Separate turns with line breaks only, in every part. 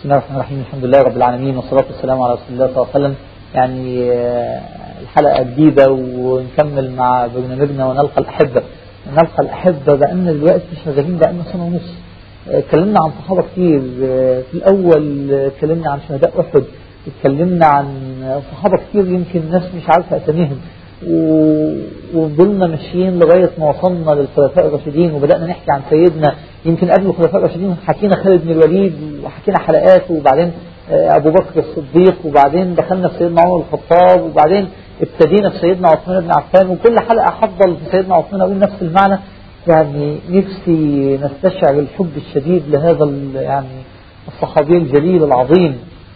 بسم الله الرحمن الرحيم الحمد لله رب العالمين والصلاة والسلام على رسول الله صلى الله عليه وسلم يعني آه، الحلقة جديدة ونكمل مع برنامجنا ونلقى الأحبة نلقى الأحبة بقالنا دلوقتي شغالين بقالنا سنة ونص آه، اتكلمنا عن صحابة كتير آه، في الأول آه، اتكلمنا عن شهداء أحد اتكلمنا عن صحابة كتير يمكن الناس مش عارفة أساميهم و- وفضلنا ماشيين لغاية ما وصلنا للخلفاء الراشدين وبدأنا نحكي عن سيدنا يمكن قبل الخلفاء الراشدين حكينا خالد بن الوليد وحكينا حلقات وبعدين آه، أبو بكر الصديق وبعدين دخلنا في سيدنا عمر الخطاب وبعدين ابتدينا في سيدنا عثمان بن عفان وكل حلقة أفضل في سيدنا عثمان أقول نفس المعنى يعني نفسي نستشعر الحب الشديد لهذا ال- يعني الصحابي الجليل العظيم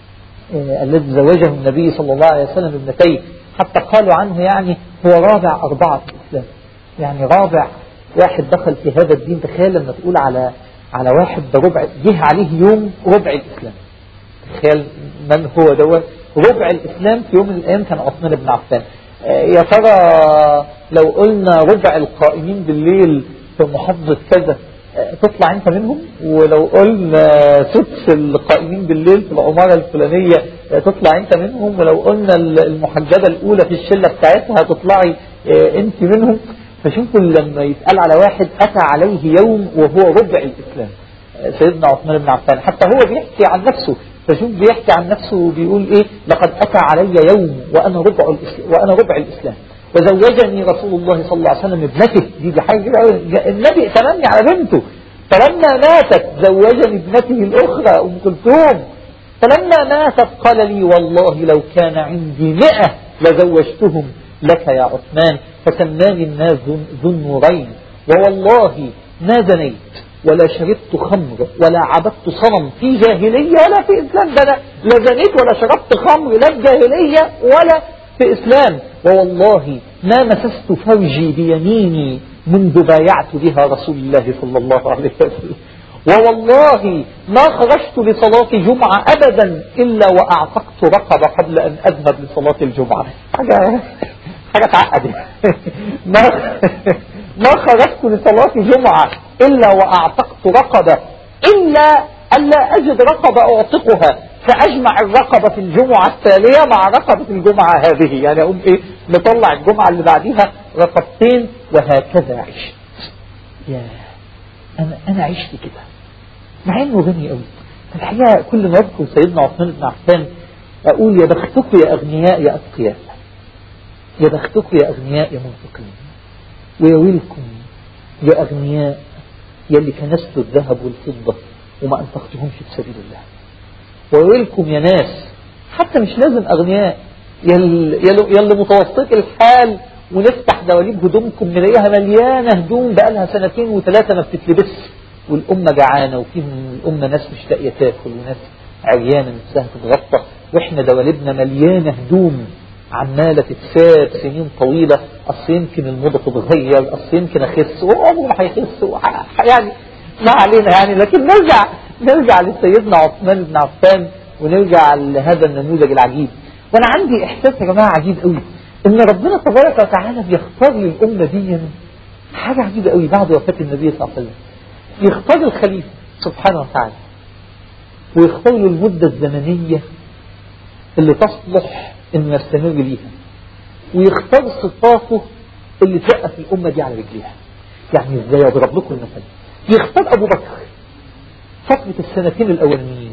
آه، الذي زوجه النبي صلى الله عليه وسلم ابنتيه حتى قالوا عنه يعني هو رابع أربعة في الإسلام يعني رابع واحد دخل في هذا الدين تخيل لما تقول على على واحد ده ربع جه عليه يوم ربع الإسلام تخيل من هو دوت ربع الإسلام في يوم من الأيام كان عثمان بن عفان آه، يا ترى لو قلنا ربع القائمين بالليل في محافظة كذا آه، تطلع انت منهم ولو قلنا سدس القائمين بالليل في العمارة الفلانية آه، تطلع انت منهم ولو قلنا المحجبة الأولى في الشلة بتاعتها تطلعي آه، انت منهم فشوفوا لما يتقال على واحد أتى عليه يوم وهو ربع الإسلام سيدنا عثمان بن عفان حتى هو بيحكي عن نفسه فشوف بيحكي عن نفسه وبيقول ايه لقد اتى علي يوم وانا ربع الاسلام وانا ربع الاسلام وزوجني رسول الله صلى الله عليه وسلم ابنته دي دي حاجه كده أوي. النبي تمني على بنته فلما ماتت زوجني ابنته الاخرى ام كلثوم فلما ماتت قال لي والله لو كان عندي مئة لزوجتهم لك يا عثمان فسماني الناس ذو النورين ووالله ما زنيت ولا شربت خمر ولا عبدت صنم في جاهلية ولا في إسلام ده أنا لا زنيت ولا شربت خمر لا في جاهلية ولا في إسلام ووالله ما مسست فرجي بيميني منذ بايعت بها رسول الله صلى الله عليه وسلم ووالله ما خرجت لصلاة جمعة أبدا إلا وأعتقت رقبة قبل أن أذهب لصلاة الجمعة حاجة حاجة تعقد ما ما خرجت لصلاة جمعة إلا وأعتقت رقبة إلا ألا أجد رقبة أعتقها فأجمع الرقبة في الجمعة التالية مع رقبة الجمعة هذه يعني أقوم إيه نطلع الجمعة اللي بعديها رقبتين وهكذا عشت يا أنا أنا عشت كده مع إنه غني قوي الحقيقة كل ما أذكر سيدنا عثمان بن عفان أقول يا بختكم يا أغنياء يا أتقياء يا بختكم يا أغنياء يا منفقين ويا ويلكم يا أغنياء يا اللي كنستوا الذهب والفضة وما أنفقتهمش في سبيل الله ويلكم يا ناس حتى مش لازم أغنياء يا اللي يا اللي متوسط الحال ونفتح دواليب هدومكم نلاقيها مليانة هدوم بقالها سنتين وثلاثة ما بتتلبس والأمة جعانة وفيهم الأمة ناس مش لاقية تاكل وناس عريانة نفسها تتغطى وإحنا دواليبنا مليانة هدوم عمالة تتساب سنين طويلة أصل يمكن الموضة تتغير أصل يمكن أخس وعمره ما هيخس وح- يعني ما علينا يعني لكن نرجع نرجع لسيدنا عثمان بن عفان ونرجع لهذا النموذج العجيب وأنا عندي إحساس يا جماعة عجيب قوي إن ربنا تبارك وتعالى بيختار للأمة دي حاجة عجيبة قوي بعد وفاة النبي صلى الله عليه وسلم يختار الخليفة سبحانه وتعالى ويختار له المدة الزمنية اللي تصلح انه يستمر بيها ويختار صفاته اللي توقف الامه دي على رجليها يعني ازاي اضرب لكم المثل يختار ابو بكر فتره السنتين الاولانيين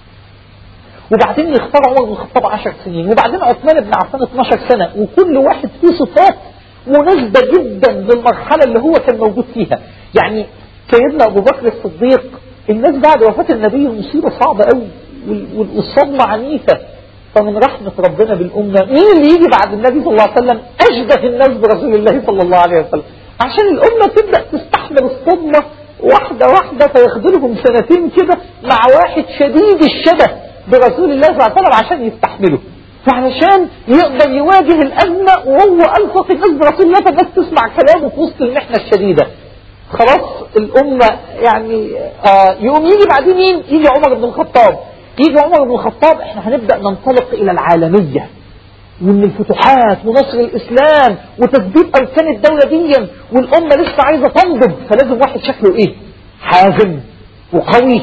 وبعدين يختار عمر بن الخطاب 10 سنين وبعدين عثمان بن عفان 12 سنه وكل واحد فيه صفات مناسبه جدا للمرحله اللي هو كان موجود فيها يعني سيدنا ابو بكر الصديق الناس بعد وفاه النبي مصيبه صعبه قوي وال- والصدمه عنيفه فمن رحمة ربنا بالأمة مين اللي يجي بعد النبي صلى الله عليه وسلم أشبه الناس برسول الله صلى الله عليه وسلم عشان الأمة تبدأ تستحمل الصدمة واحدة واحدة فياخدوا لهم سنتين كده مع واحد شديد الشبه برسول الله صلى الله عليه وسلم عشان يستحمله فعلشان يقدر يواجه الأزمة وهو ألفق الناس برسول الله فالناس تسمع كلامه في وسط المحنة الشديدة خلاص الأمة يعني آه يقوم يجي بعدين مين؟ يجي عمر بن الخطاب يجي عمر بن الخطاب احنا هنبدأ ننطلق إلى العالمية ومن الفتوحات ونصر الإسلام وتثبيت أركان الدولة دي والأمة لسه عايزة تنضج فلازم واحد شكله إيه؟ حازم وقوي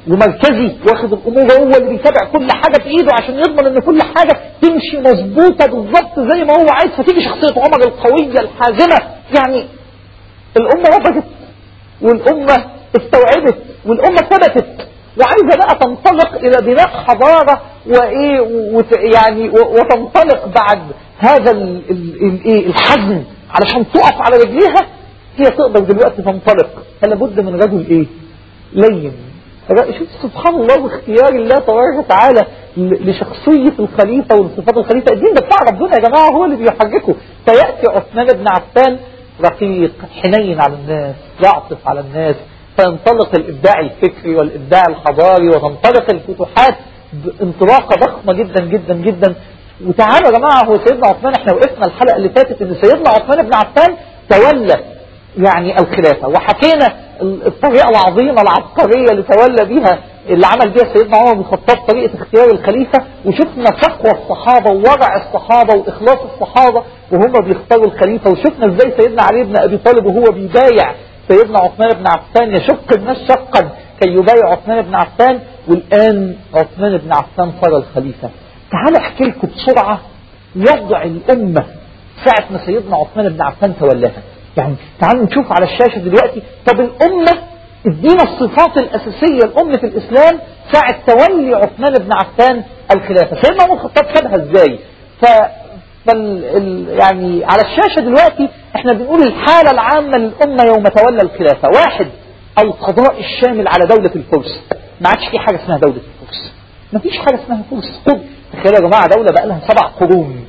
ومركزي واخد الامور هو اللي بيتابع كل حاجه في ايده عشان يضمن ان كل حاجه تمشي مظبوطه بالظبط زي ما هو عايز فتيجي شخصيه عمر القويه الحازمه يعني الامه وضجت والامه استوعبت والامه ثبتت وعايزه بقى تنطلق الى بناء حضاره وايه وت يعني وتنطلق بعد هذا الايه الحزم علشان تقف على رجليها هي تقدر دلوقتي تنطلق فلا بد من رجل ايه لين شوف سبحان الله واختيار الله تبارك وتعالى لشخصية الخليفة ولصفات الخليفة الدين ده بتاع ربنا يا جماعة هو اللي بيحركه فيأتي عثمان بن عفان رقيق حنين على الناس يعطف على الناس فينطلق الإبداع الفكري والإبداع الحضاري وتنطلق الفتوحات بانطلاقة ضخمة جدا جدا جدا وتعالوا يا جماعة هو سيدنا عثمان احنا وقفنا الحلقة اللي فاتت ان سيدنا عثمان بن عفان تولى يعني الخلافة وحكينا الطريقة العظيمة العبقرية اللي تولى بها اللي عمل بها سيدنا عمر بن الخطاب طريقة اختيار الخليفة وشفنا تقوى الصحابة وورع الصحابة وإخلاص الصحابة وهم بيختاروا الخليفة وشفنا ازاي سيدنا علي بن أبي طالب وهو بيبايع سيدنا عثمان بن عفان يشق الناس شقا كي يبايع عثمان بن عفان والآن عثمان بن عفان صار الخليفة تعال احكي لكم بسرعة وضع الأمة ساعة ما سيدنا عثمان بن عفان تولاها يعني تعالوا نشوف على الشاشة دلوقتي طب الأمة ادينا الصفات الأساسية الأمة في الإسلام ساعة تولي عثمان بن عفان الخلافة سيدنا عمر الخطاب خدها ازاي ف فال يعني على الشاشة دلوقتي احنا بنقول الحالة العامة للأمة يوم تولى الخلافة واحد القضاء الشامل على دولة الفرس ما عادش في حاجة اسمها دولة الفرس ما فيش حاجة اسمها فرس خد تخيلوا يا جماعة دولة بقى لها سبع قرون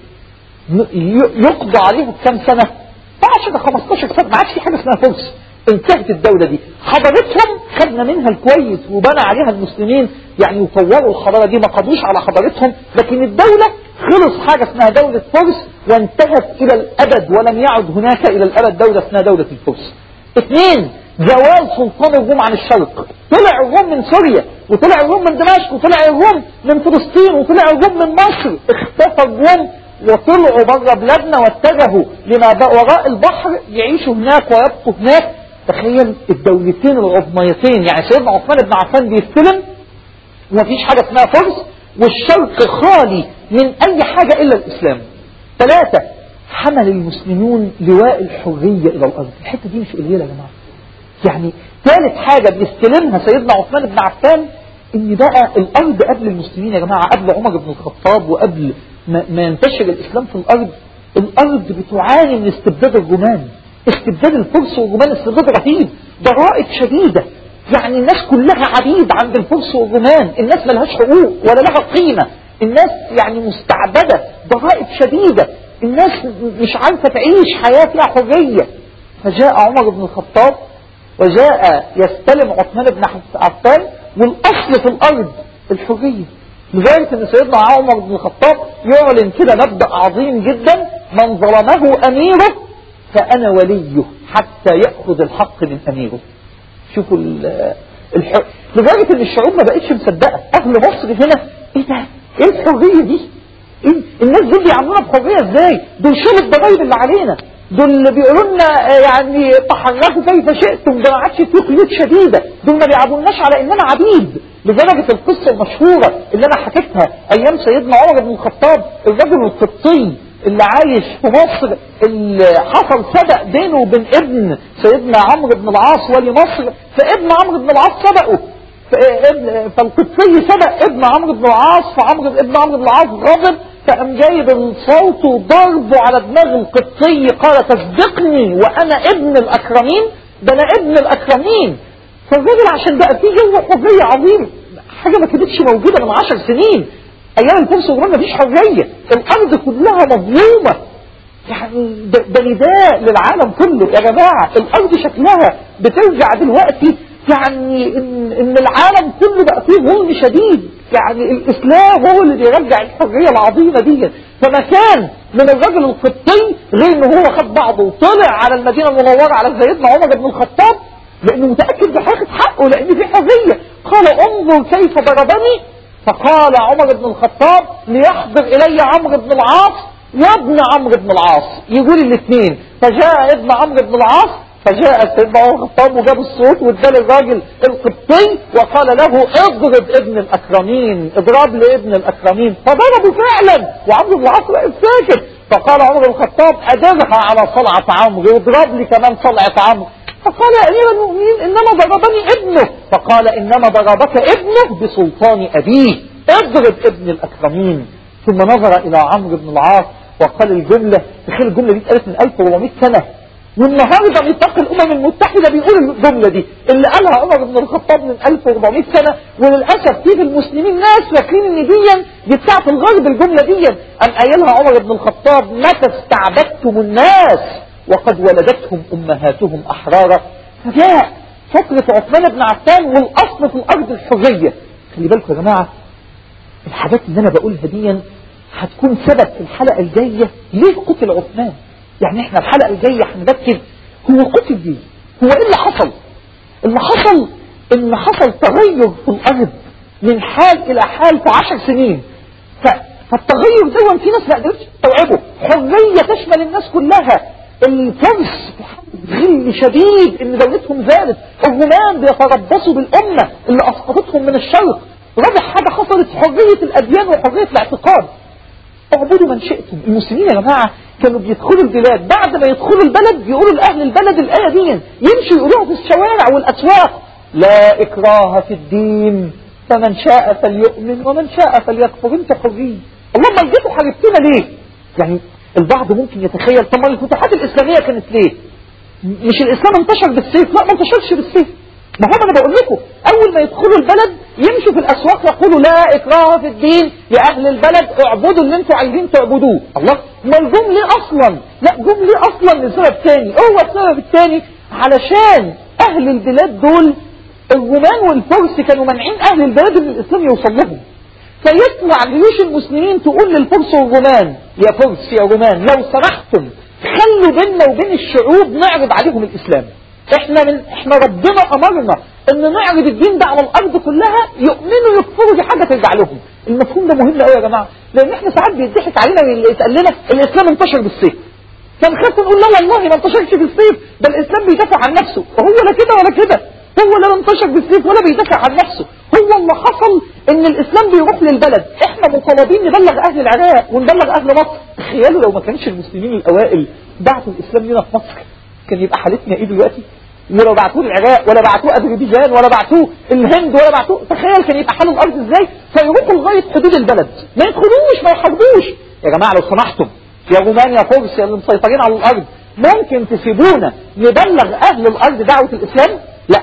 يقضى عليها بكام سنة 10 15 سنة ما عادش في حاجة اسمها فرس انتهت الدولة دي حضارتهم خدنا منها الكويس وبنى عليها المسلمين يعني وطوروا الحضارة دي ما قضوش على حضارتهم لكن الدولة خلص حاجة اسمها دولة فرس وانتهت إلى الأبد ولم يعد هناك إلى الأبد دولة اسمها دولة الفرس اثنين زوال سلطان الروم عن الشرق طلع الروم من سوريا وطلع الروم من دمشق وطلع الروم من فلسطين وطلع الروم من مصر اختفى الروم وطلعوا بره بلادنا واتجهوا لما وراء البحر يعيشوا هناك ويبقوا هناك تخيل الدولتين العظميتين يعني سيدنا عثمان بن عفان بيستلم ومفيش حاجة اسمها فرس والشرق خالي من أي حاجة إلا الإسلام ثلاثة حمل المسلمون لواء الحرية إلى الأرض الحتة دي مش قليلة يا جماعة يعني ثالث حاجة بيستلمها سيدنا عثمان بن عفان ان بقى الارض قبل المسلمين يا جماعة قبل عمر بن الخطاب وقبل ما, ما ينتشر الاسلام في الارض الارض بتعاني من استبداد الرومان استبداد الفرس والرومان استبداد رهيب ضرائب شديدة يعني الناس كلها عبيد عند الفرس والرومان الناس ملهاش حقوق ولا لها قيمة الناس يعني مستعبدة ضرائب شديدة الناس مش عارفة تعيش حياة فيها حرية فجاء عمر بن الخطاب وجاء يستلم عثمان بن عفان والأصل في الأرض الحرية لذلك ان سيدنا عمر بن الخطاب يعلن كده مبدأ عظيم جدا من ظلمه أميره فأنا وليه حتى يأخذ الحق من أميره شوفوا الح... لذلك ان الشعوب ما بقتش مصدقة أهل مصر هنا ايه ده ايه الحرية دي إيه؟ الناس دول بيعملونا بحرية ازاي دول شيل الضرايب اللي علينا دول اللي بيقولوا لنا يعني تحركوا كيف شئتم ده ما عادش في قيود شديدة دول ما بيعاملوناش على اننا عبيد لدرجة القصة المشهورة اللي انا حكيتها ايام سيدنا عمر بن الخطاب الرجل القبطي اللي عايش في مصر اللي حصل سبق بينه وبين ابن سيدنا عمرو بن العاص ولي مصر فابن عمرو بن العاص سبقه فالقبطي سبق ابن عمرو بن العاص فعمرو ابن عمرو بن العاص غضب فقام جايب الصوت وضربه على دماغ القبطي قال تصدقني وانا ابن الاكرمين ده انا ابن الاكرمين فالراجل عشان بقى في جو حريه عظيم حاجه ما كانتش موجوده من عشر سنين ايام الفرس والرومان مفيش حريه الارض كلها مظلومه يعني ده نداء للعالم كله يا جماعه الارض شكلها بترجع دلوقتي يعني ان, إن العالم كله بقى فيه ظلم شديد يعني الاسلام هو اللي بيرجع الحريه العظيمه دي فما كان من الرجل القبطي غير ان هو خد بعضه وطلع على المدينه المنوره على سيدنا عمر بن الخطاب لانه متاكد بحقيقه حقه لان في حريه قال انظر كيف ضربني فقال عمر بن الخطاب ليحضر الي عمرو بن العاص وابن عمرو بن العاص يقول الاثنين فجاء ابن عمرو بن العاص فجاء سيدنا عمر الخطاب وجاب الصوت وادى للراجل القبطي وقال له اضرب ابن الاكرمين اضرب لابن الاكرمين فضربوا فعلا وعمرو بن العاص واقف ساكت فقال عمر بن الخطاب ادرها على صلعة عمرو واضرب لي كمان صلعة عمرو فقال يا امير المؤمنين انما ضربني ابنه فقال انما ضربك ابنه بسلطان ابيه اضرب ابن الاكرمين ثم نظر الى عمرو بن العاص وقال الجملة تخيل الجملة دي اتقالت من 1400 سنة والنهارده ميثاق الامم المتحده بيقول الجمله دي اللي قالها عمر بن الخطاب من 1400 سنه وللاسف في المسلمين ناس فاكرين ان دي دي بتاعت الغرب الجمله دي ام قايلها عمر بن الخطاب متى استعبدتم الناس وقد ولدتهم امهاتهم احرارا فجاء فتره عثمان بن عفان والاصل في الارض الحريه خلي بالكم يا جماعه الحاجات اللي انا بقولها دي هتكون سبب في الحلقه الجايه ليه قتل عثمان يعني احنا الحلقة الجاية هنركز هو قتل ليه هو ايه اللي حصل اللي حصل ان حصل تغير في الارض من حال الى حال في عشر سنين ف... فالتغير ده في ناس ما قدرتش تستوعبه حرية تشمل الناس كلها الفرس غل شديد ان دولتهم زادت الرومان بيتربصوا بالامة اللي اسقطتهم من الشرق رابع حاجة حصلت حرية الاديان وحرية الاعتقاد اعبدوا من شئتم المسلمين يا جماعة كانوا بيدخلوا البلاد بعد ما يدخلوا البلد يقولوا لأهل البلد الآية دي يمشوا يقولوها في الشوارع والأسواق لا إكراه في الدين فمن شاء فليؤمن ومن شاء فليكفر انت حرين اللهم الجيتوا حاربتنا ليه يعني البعض ممكن يتخيل طب الفتوحات الإسلامية كانت ليه مش الإسلام انتشر بالسيف لا ما انتشرش بالسيف ما هم انا بقول لكم اول ما يدخلوا البلد يمشوا في الاسواق يقولوا لا اكراه في الدين يا اهل البلد اعبدوا اللي انتوا عايزين تعبدوه الله ما الجم ليه اصلا لا جم ليه اصلا لسبب تاني هو السبب التاني علشان اهل البلاد دول الرومان والفرس كانوا مانعين اهل البلاد ان الاسلام يوصل لهم فيطلع جيوش المسلمين تقول للفرس والرومان يا فرس يا رومان لو سمحتم خلوا بيننا وبين الشعوب نعرض عليهم الاسلام احنا من احنا ربنا امرنا ان نعرض الدين ده على الارض كلها يؤمنوا يكفروا دي حاجه ترجع لهم المفهوم ده مهم قوي يا جماعه لان احنا ساعات بيضحك علينا اللي يتقال لنا الاسلام انتشر بالسيف فنخاف نقول لا والله ما انتشرش بالسيف ده الاسلام بيدافع عن نفسه وهو لا كده ولا كده هو لا انتشر بالسيف ولا بيدافع عن نفسه هو اللي حصل ان الاسلام بيروح للبلد احنا مطالبين نبلغ اهل العراق ونبلغ اهل مصر تخيلوا لو ما كانش المسلمين الاوائل بعثوا الاسلام هنا في مصر كان يبقى حالتنا ايه دلوقتي ولو بعتوه العراق ولا بعتوه اذربيجان ولا بعتوه الهند ولا بعتوه تخيل كان يبقى حال الارض ازاي فيروحوا لغايه حدود البلد ما يدخلوش ما يحاربوش يا جماعه لو سمحتم يا رومان يا فارس يا اللي مسيطرين على الارض ممكن تسيبونا نبلغ اهل الارض دعوه الاسلام لا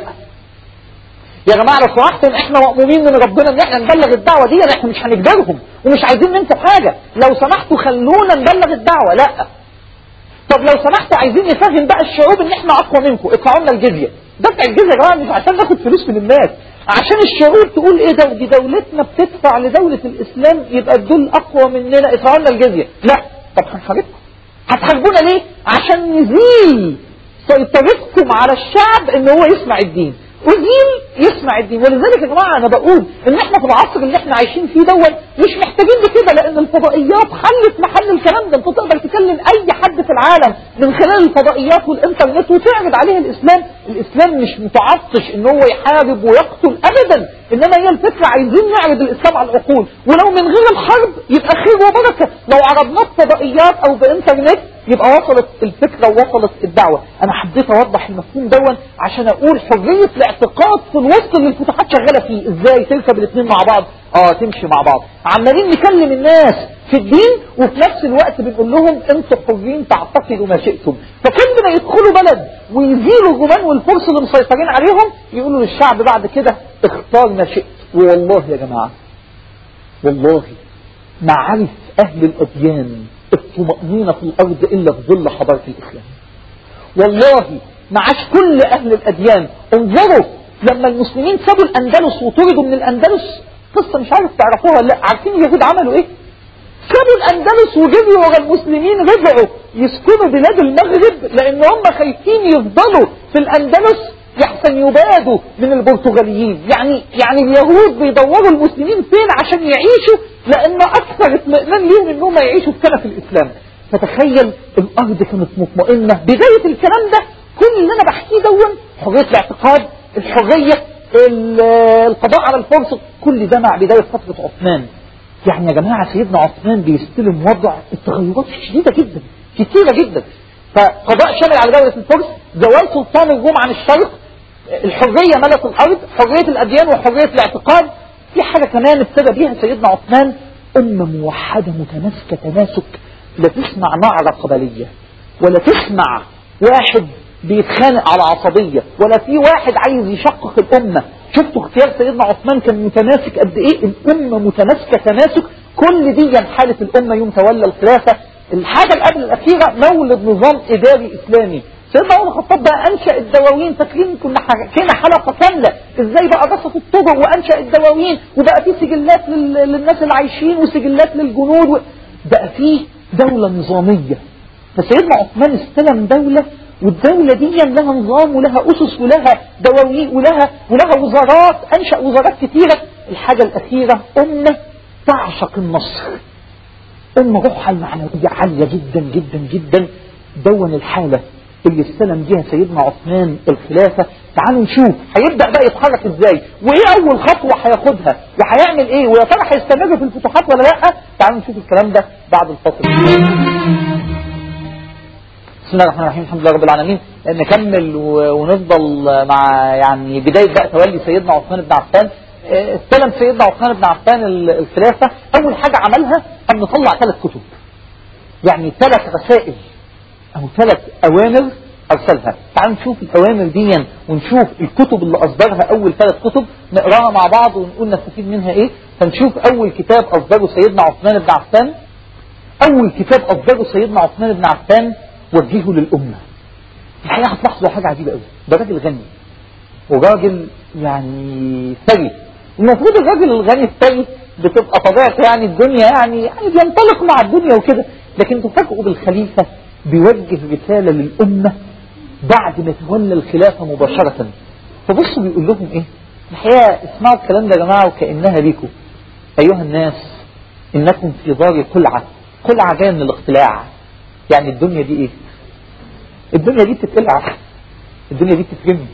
يا جماعه لو سمحتم احنا مأمورين من ربنا ان احنا نبلغ الدعوه دي احنا مش هنجبرهم ومش عايزين منكم حاجه لو سمحتوا خلونا نبلغ الدعوه لا طب لو سمحتوا عايزين نفهم بقى الشعوب ان احنا اقوى منكم ادفعوا لنا الجزيه دفع الجزيه يا جماعه مش عشان ناخد فلوس من الناس عشان الشعوب تقول ايه ده دي دولتنا بتدفع لدوله الاسلام يبقى دول اقوى مننا ادفعوا لنا الجزيه لا طب هنحاربكم هتحاربونا ليه عشان نزيل سيطرتكم على الشعب ان هو يسمع الدين وزين يسمع الدين ولذلك يا جماعة أنا بقول إن إحنا في العصر اللي إحنا عايشين فيه دون مش محتاجين لكده لأن الفضائيات حلت محل الكلام ده أنت تقدر تكلم أي حد في العالم من خلال الفضائيات والإنترنت وتعرض عليه الإسلام الإسلام مش متعطش إن هو يحارب ويقتل أبدا إنما هي الفكرة عايزين نعرض الإسلام على العقول ولو من غير الحرب يبقى خير وبركة لو عرضناه بفضائيات أو بإنترنت يبقى وصلت الفكرة ووصلت الدعوة أنا حبيت أوضح المفهوم دون عشان أقول حرية الاعتقاد في الوسط اللي الفتوحات شغالة فيه إزاي تركب الاثنين مع بعض آه تمشي مع بعض عمالين نكلم الناس في الدين وفي نفس الوقت بنقول لهم انتوا حرين تعتقدوا ما شئتم فكل ما يدخلوا بلد ويزيلوا الرومان والفرس اللي مسيطرين عليهم يقولوا للشعب بعد كده اختار ما شئت والله يا جماعة والله ما عرف أهل الأديان الطمأنينة في الأرض إلا في ظل حضارة الإسلام والله ما عاش كل أهل الأديان انظروا لما المسلمين سابوا الأندلس وطردوا من الأندلس قصة مش عارف تعرفوها لا عارفين اليهود عملوا إيه سابوا الأندلس وجريوا ورا المسلمين رجعوا يسكنوا بلاد المغرب لأن هم خايفين يفضلوا في الأندلس يحسن يبادوا من البرتغاليين يعني يعني اليهود بيدوروا المسلمين فين عشان يعيشوا لأن أكثر اطمئنان ليهم إن هم يعيشوا في كنف الإسلام فتخيل الأرض كانت مطمئنة بداية الكلام ده كل اللي انا بحكيه دون حرية الاعتقاد الحرية القضاء على الفرصة كل ده مع بداية فترة عثمان يعني يا جماعة سيدنا عثمان بيستلم وضع التغيرات شديدة جدا كثيرة جدا فقضاء شامل على دولة الفرس زوال سلطان الروم عن الشرق الحرية ملك الأرض حرية الأديان وحرية الاعتقاد في حاجة كمان ابتدى بيها سيدنا عثمان أمة موحدة متماسكة تماسك لا تسمع نعرة قبلية ولا تسمع واحد بيتخانق على عصبية ولا في واحد عايز يشقق الأمة شفتوا اختيار سيدنا عثمان كان متماسك قد ايه الأمة متماسكة تماسك كل دي حالة الأمة يوم تولى الخلافة الحاجة اللي قبل الأخيرة مولد نظام إداري إسلامي سيدنا عمر الخطاب بقى أنشأ الدواوين فاكرين كنا حكينا حلقة كاملة إزاي بقى رصف الطرق وأنشأ الدواوين وبقى في سجلات للناس اللي عايشين وسجلات للجنود و... بقى في دولة نظامية فسيدنا عثمان استلم دولة والدولة دي لها نظام ولها أسس ولها دواوين ولها ولها وزارات أنشأ وزارات كثيرة الحاجة الأخيرة أمة تعشق النصر أمة روحها المعنوية عالية جدا جدا جدا دون الحالة اللي استلم بيها سيدنا عثمان الخلافة تعالوا نشوف هيبدأ بقى يتحرك ازاي وايه اول خطوة هياخدها وهيعمل ايه ويا ترى هيستمر في الفتوحات ولا لا تعالوا نشوف الكلام ده بعد الفصل بسم الله الرحمن الرحيم الحمد لله رب العالمين نكمل ونفضل مع يعني بداية بقى تولي سيدنا عثمان بن عفان استلم سيدنا عثمان بن عفان الخلافة أول حاجة عملها أن نطلع ثلاث كتب يعني ثلاث رسائل أو ثلاث أوامر أرسلها تعالوا نشوف الأوامر دي ونشوف الكتب اللي أصدرها أول ثلاث كتب نقراها مع بعض ونقول نستفيد منها إيه فنشوف أول كتاب أصدره سيدنا عثمان بن عفان أول كتاب أصدره سيدنا عثمان بن عفان وجهه للأمة الحقيقة هتلاحظوا حاجة عجيبة قوي ده راجل غني وراجل يعني ثري المفروض الراجل الغني الثري بتبقى طبيعته يعني الدنيا يعني يعني بينطلق مع الدنيا وكده لكن تفاجئوا بالخليفة بيوجه رسالة للأمة بعد ما تولى الخلافة مباشرة فبصوا بيقول لهم ايه الحقيقة اسمعوا الكلام ده يا جماعة وكأنها ليكم أيها الناس إنكم في دار قلعة قلعة جاية من الاقتلاع يعني الدنيا دي ايه الدنيا دي بتتقلع الدنيا دي بتترمي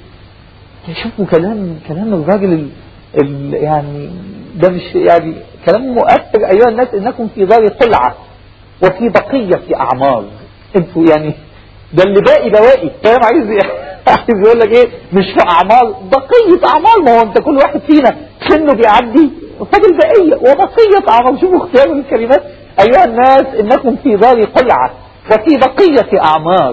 شوفوا كلام كلام الراجل ال ال يعني ده مش يعني كلام مؤثر أيها الناس إنكم في دار قلعة وفي بقية أعمار انتوا يعني ده اللي باقي بواقي فاهم عايز عايز يقول لك ايه مش في اعمال بقيه اعمال ما هو انت كل واحد فينا سنه بيعدي فاضل بقيه وبقيه اعمال شوفوا اختيار الكلمات ايها الناس انكم في دار قلعه وفي بقيه اعمار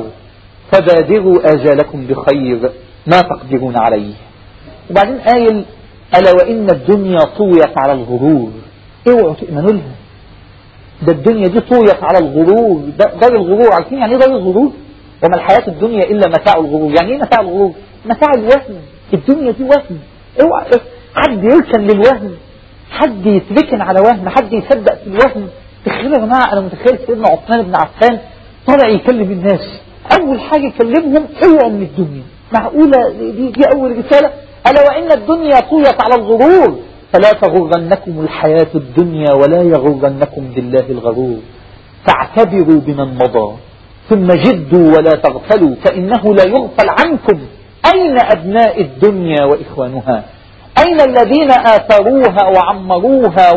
فبادروا اجالكم بخير ما تقدرون عليه وبعدين قايل الا وان الدنيا طويت على الغرور اوعوا تؤمنوا لها ده الدنيا دي طويت على الغرور دار الغرور عارفين يعني ايه دار الغرور وما الحياة الدنيا إلا متاع الغرور يعني ايه متاع الغرور متاع الوهم الدنيا دي وهم اوعى حد يركن للوهم حد يتركن على وهم حد يصدق في الوهم تخيلوا يا جماعة أنا متخيل سيدنا عثمان بن عفان طلع يكلم الناس أول حاجة يكلمهم اوعوا من الدنيا معقولة دي, دي أول رسالة ألا وإن الدنيا طويت على الغرور فلا تغرنكم الحياة الدنيا ولا يغرنكم بالله الغرور فاعتبروا بمن مضى ثم جدوا ولا تغفلوا فإنه لا يغفل عنكم أين أبناء الدنيا وإخوانها أين الذين آثروها وعمروها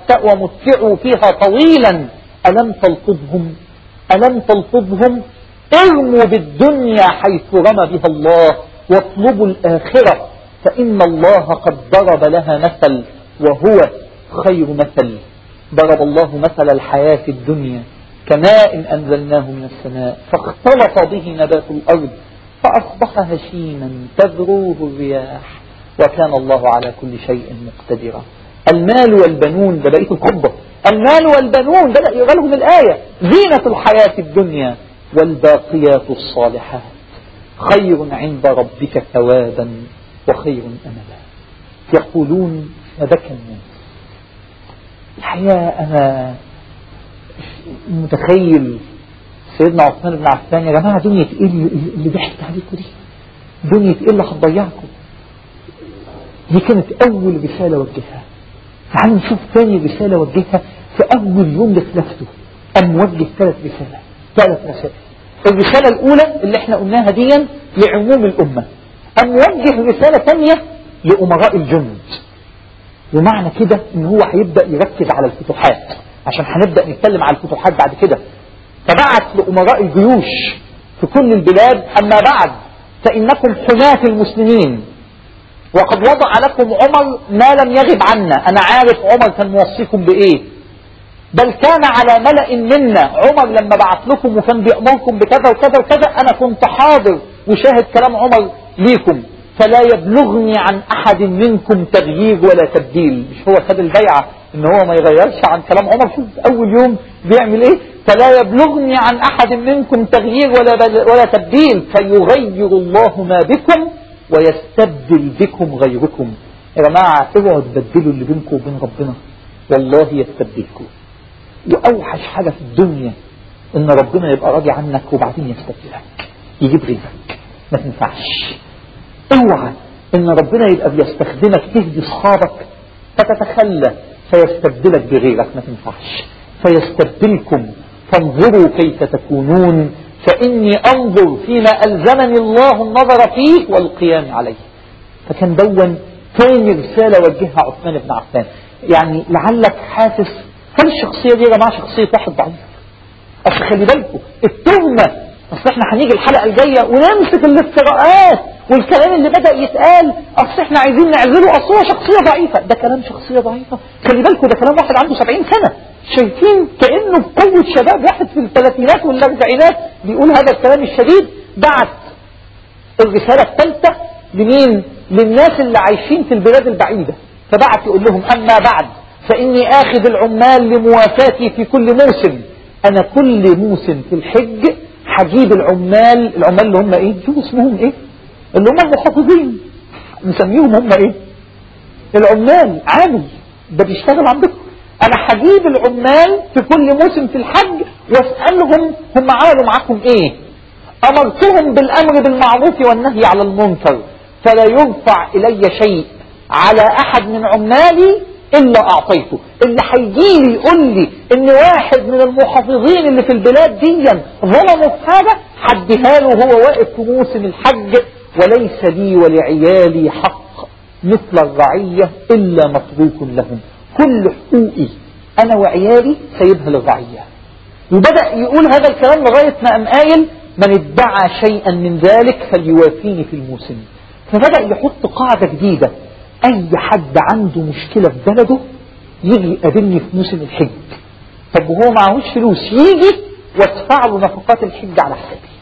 ومتعوا فيها طويلا ألم تلفظهم ألم تلفظهم ارموا بالدنيا حيث رمى بها الله واطلبوا الآخرة فإن الله قد ضرب لها مثل وهو خير مثل ضرب الله مثل الحياة الدنيا كماء أنزلناه من السماء فاختلط به نبات الأرض فأصبح هشيما تذروه الرياح وكان الله على كل شيء مقتدرا المال والبنون ده بقية الخطبة المال والبنون بدأ يقرأ لهم الآية زينة الحياة الدنيا والباقيات الصالحات خير عند ربك ثوابا وخير أملا يقولون فبكى الناس الحقيقة أنا متخيل سيدنا عثمان بن عفان يا جماعة دنيا ايه اللي ضحكت عليكم دي دنيا ايه اللي هتضيعكم دي كانت أول رسالة وجهها تعالوا نشوف ثاني رسالة وجهها في أول يوم لخلافته أم وجه ثلاث رسالة ثلاث رسائل الرسالة الأولى اللي احنا قلناها دي لعموم الأمة أم وجه رسالة ثانية لأمراء الجند ومعنى كده ان هو هيبدأ يركز على الفتوحات عشان هنبدأ نتكلم على الفتوحات بعد كده فبعت لأمراء الجيوش في كل البلاد أما بعد فإنكم حماة المسلمين وقد وضع لكم عمر ما لم يغب عنا أنا عارف عمر كان موصيكم بإيه بل كان على ملأ منا عمر لما بعت لكم وكان بيأمركم بكذا وكذا وكذا أنا كنت حاضر وشاهد كلام عمر ليكم فلا يبلغني عن أحد منكم تغيير ولا تبديل مش هو خد البيعة ان هو ما يغيرش عن كلام عمر شوف اول يوم بيعمل ايه فلا يبلغني عن احد منكم تغيير ولا ولا تبديل فيغير الله ما بكم ويستبدل بكم غيركم يا جماعة اوعوا تبدلوا اللي بينكم وبين ربنا والله يستبدلكم واوحش حاجة في الدنيا ان ربنا يبقى راضي عنك وبعدين يستبدلك يجيب غيرك ما تنفعش اوعى ان ربنا يبقى بيستخدمك تهدي اصحابك فتتخلى فيستبدلك بغيرك ما تنفعش فيستبدلكم فانظروا كيف تكونون فإني أنظر فيما ألزمني الله النظر فيه والقيام عليه فكان دون ثاني رسالة وجهها عثمان بن عفان يعني لعلك حاسس هل الشخصية دي يا جماعة شخصية واحد ضعيف أصل خلي بالكم التهمة أصل احنا هنيجي الحلقة الجاية ونمسك الافتراءات والكلام اللي بدأ يتقال أصل احنا عايزين نعزله أصل هو شخصية ضعيفة ده كلام شخصية ضعيفة خلي بالكم ده كلام واحد عنده 70 سنة شايفين كأنه بقوة شباب واحد في الثلاثينات والأربعينات بيقول هذا الكلام الشديد بعت الرسالة الثالثة لمين؟ للناس اللي عايشين في البلاد البعيدة فبعت يقول لهم أما بعد فإني آخذ العمال لموافاتي في كل موسم أنا كل موسم في الحج هجيب العمال العمال اللي هم إيه؟ شوفوا اسمهم إيه؟ اللي هم المحافظين نسميهم هم إيه؟ العمال عامل ده بيشتغل عندكم انا هجيب العمال في كل موسم في الحج واسألهم هم عملوا معاكم ايه امرتهم بالامر بالمعروف والنهي على المنكر فلا يرفع الي شيء على احد من عمالي الا اعطيته اللي هيجي لي يقول لي ان واحد من المحافظين اللي في البلاد دي ظلموا في حاجه حدها له وهو واقف في موسم الحج وليس لي ولعيالي حق مثل الرعيه الا متروك لهم كل حقوقي أنا وعيالي سيبها للرعية وبدأ يقول هذا الكلام لغاية ما أم قايل من ادعى شيئا من ذلك فليوافيني في الموسم فبدأ يحط قاعدة جديدة أي حد عنده مشكلة في بلده يجي يقابلني في موسم الحج طب وهو معهوش فلوس يجي وادفع له نفقات الحج على حسابي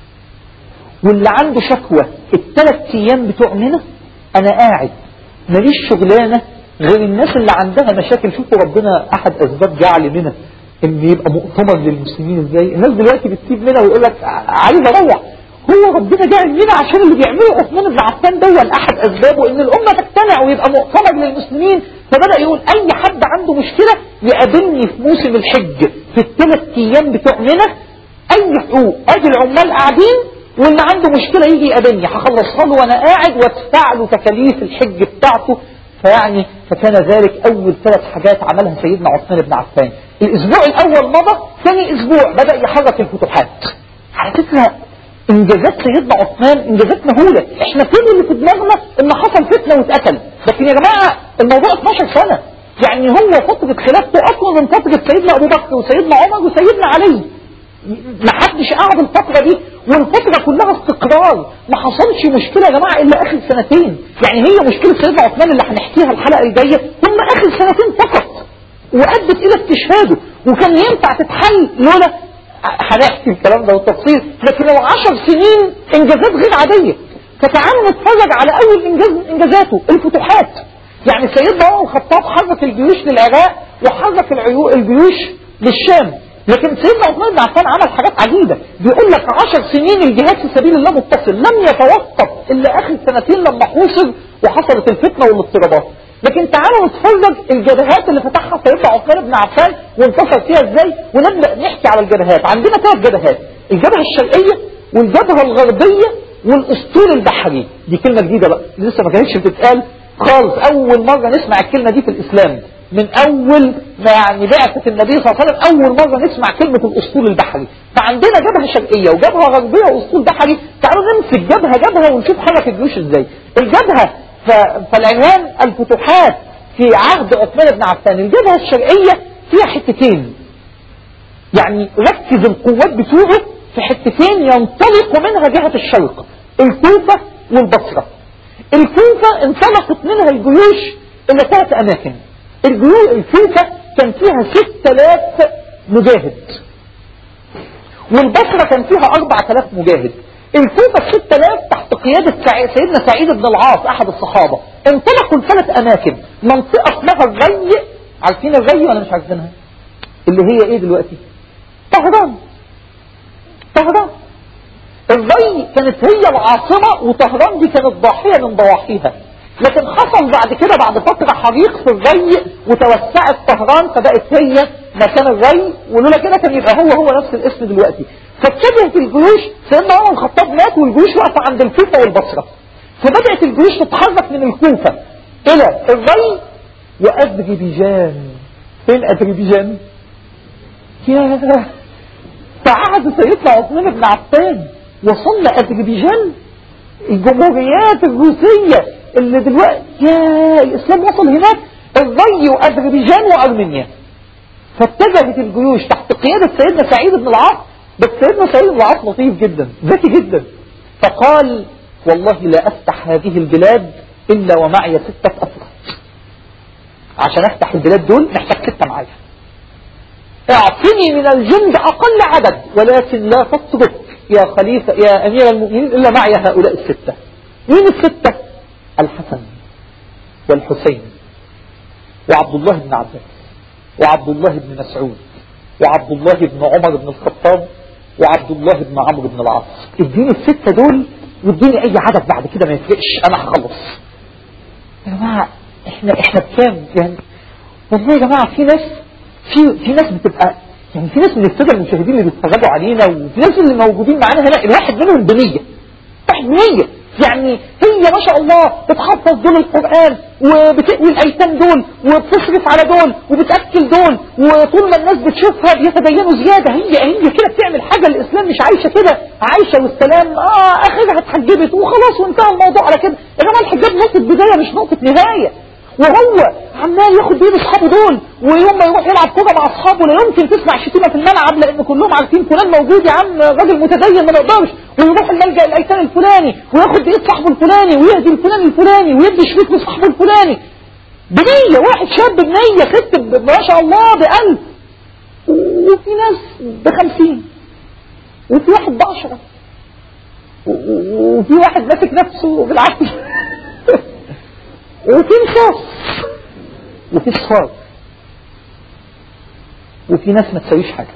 واللي عنده شكوى الثلاث ايام بتوع منى انا قاعد ماليش شغلانه غير الناس اللي عندها مشاكل شوفوا ربنا احد اسباب جعل منى ان يبقى مؤتمر للمسلمين ازاي الناس دلوقتي بتسيب منى ويقول لك عايز اروح هو ربنا جعل منى عشان اللي بيعمله عثمان بن عفان دول احد اسبابه ان الامه تجتمع ويبقى مؤتمر للمسلمين فبدا يقول اي حد عنده مشكله يقابلني في موسم الحج في الثلاث ايام بتوع منى اي حقوق ادي العمال قاعدين واللي عنده مشكله يجي يقابلني هخلصها له وانا قاعد وادفع له تكاليف الحج بتاعته فيعني فكان ذلك أول ثلاث حاجات عملها سيدنا عثمان بن عفان الأسبوع الأول مضى ثاني أسبوع بدأ يحرك الفتوحات على فكرة إنجازات سيدنا عثمان إنجازات مهولة إحنا كل اللي في دماغنا إن حصل فتنة واتقتل لكن يا جماعة الموضوع 12 سنة يعني هو فترة خلافته أصلا من فترة سيدنا أبو بكر وسيدنا عمر وسيدنا علي ما حدش قعد الفترة دي والفترة كلها استقرار ما حصلش مشكلة يا جماعة إلا آخر سنتين يعني هي مشكلة سيدنا عثمان اللي هنحكيها الحلقة الجاية هم آخر سنتين فقط وأدت إلى استشهاده وكان ينفع تتحل لولا هنحكي الكلام ده بالتفصيل لكن لو عشر سنين إنجازات غير عادية فتعالوا نتفرج على أول إنجاز من إنجازاته الفتوحات يعني سيدنا عمر الخطاب حرك الجيوش للعراق وحرك الجيوش للشام لكن سيدنا عثمان بن عفان عمل حاجات عجيبة بيقول لك عشر سنين الجهاد في سبيل الله متصل لم يتوقف إلا آخر سنتين لما حوصر وحصلت الفتنة والاضطرابات لكن تعالوا نتفرج الجبهات اللي فتحها سيدنا عثمان بن عفان وانتصر فيها ازاي ونبدأ نحكي على الجبهات عندنا ثلاث جبهات الجبهة الشرقية والجبهة الغربية والاسطول البحري دي كلمة جديدة بقى لسه ما كانتش بتتقال خالص أول مرة نسمع الكلمة دي في الإسلام من اول ما يعني بعثة النبي صلى الله عليه وسلم اول مرة نسمع كلمة الاسطول البحري فعندنا جبهة شرقية وجبهة غربية واسطول بحري تعالوا نمسك جبهة جبهة ونشوف حركة الجيوش ازاي الجبهة فالعنوان الفتوحات في عهد عثمان بن عفان الجبهة الشرقية فيها حتتين يعني ركز القوات بتوعه في حتتين ينطلق منها جهة الشرق الكوفة والبصرة الكوفة انطلقت منها الجيوش إلى ثلاث أماكن الجيوش الكوفة كان فيها 6000 مجاهد والبصرة كان فيها 4000 مجاهد الكوفة 6000 تحت قيادة سيدنا سعيد بن العاص أحد الصحابة انطلقوا لثلاث أماكن منطقة اسمها الري عارفين الري ولا مش عارفينها اللي هي ايه دلوقتي طهران طهران الري كانت هي العاصمة وطهران دي كانت ضاحية من ضواحيها لكن حصل بعد كده بعد فترة حريق في الري وتوسعت طهران فبقت هي مكان الري ولولا كده كان يبقى هو هو نفس الاسم دلوقتي فاتجهت الجيوش سيدنا عمر الخطاب مات والجيوش واقفة عند الكوفة والبصرة فبدأت الجيوش تتحرك من الكوفة إلى الري وأذربيجان فين أذربيجان؟ يا فعهد سيدنا عثمان بن عفان وصلنا أذربيجان الجمهوريات الروسية اللي دلوقتي يا الإسلام وصل هناك الري وأذربيجان وأرمينيا فاتجهت الجيوش تحت قيادة سيدنا سعيد بن العاص بس سيدنا سعيد بن العاص لطيف جدا ذكي جدا فقال والله لا أفتح هذه البلاد إلا ومعي ستة أفراد عشان أفتح البلاد دول محتاج ستة معايا اعطني من الجند أقل عدد ولكن لا تترك يا خليفة يا أمير المؤمنين إلا معي هؤلاء الستة مين الستة الحسن والحسين وعبد الله بن عباس وعبد الله بن مسعود وعبد الله بن عمر بن الخطاب وعبد الله بن عمرو بن العاص اديني الستة دول واديني اي عدد بعد كده ما يفرقش انا هخلص يا جماعة احنا احنا بكام يعني والله يا جماعة في ناس في في ناس بتبقى يعني في ناس من السادة المشاهدين اللي بيتفرجوا علينا وفي ناس اللي موجودين معانا هنا الواحد منهم بنية واحد بنية يعني هي ما شاء الله بتحفظ دول القرآن وبتقوي الأيتام دول وبتصرف على دول وبتأكل دول وطول ما الناس بتشوفها بيتدينوا زيادة هي هي كده بتعمل حاجة الإسلام مش عايشة كده عايشة والسلام آه آخرها اتحجبت وخلاص وانتهى الموضوع على كده إنما الحجاب نقطة بداية مش نقطة نهاية وهو عمال ياخد بين اصحابه دول ويوم ما يروح يلعب كوره مع اصحابه لا يمكن تسمع شتيمه في الملعب لان كلهم عارفين فلان موجود يا عم راجل متدين ما نقدرش ويروح الملجا الايتام الفلاني وياخد بايد صاحبه الفلاني ويهدي الفلان الفلاني ويدي شريك لصاحبه الفلاني بنية واحد شاب بنية ست ما شاء الله بألف وفي ناس بخمسين وفي واحد بعشرة وفي واحد ماسك نفسه بالعافية وفي نصاص وفي صفار وفي ناس ما تسويش حاجة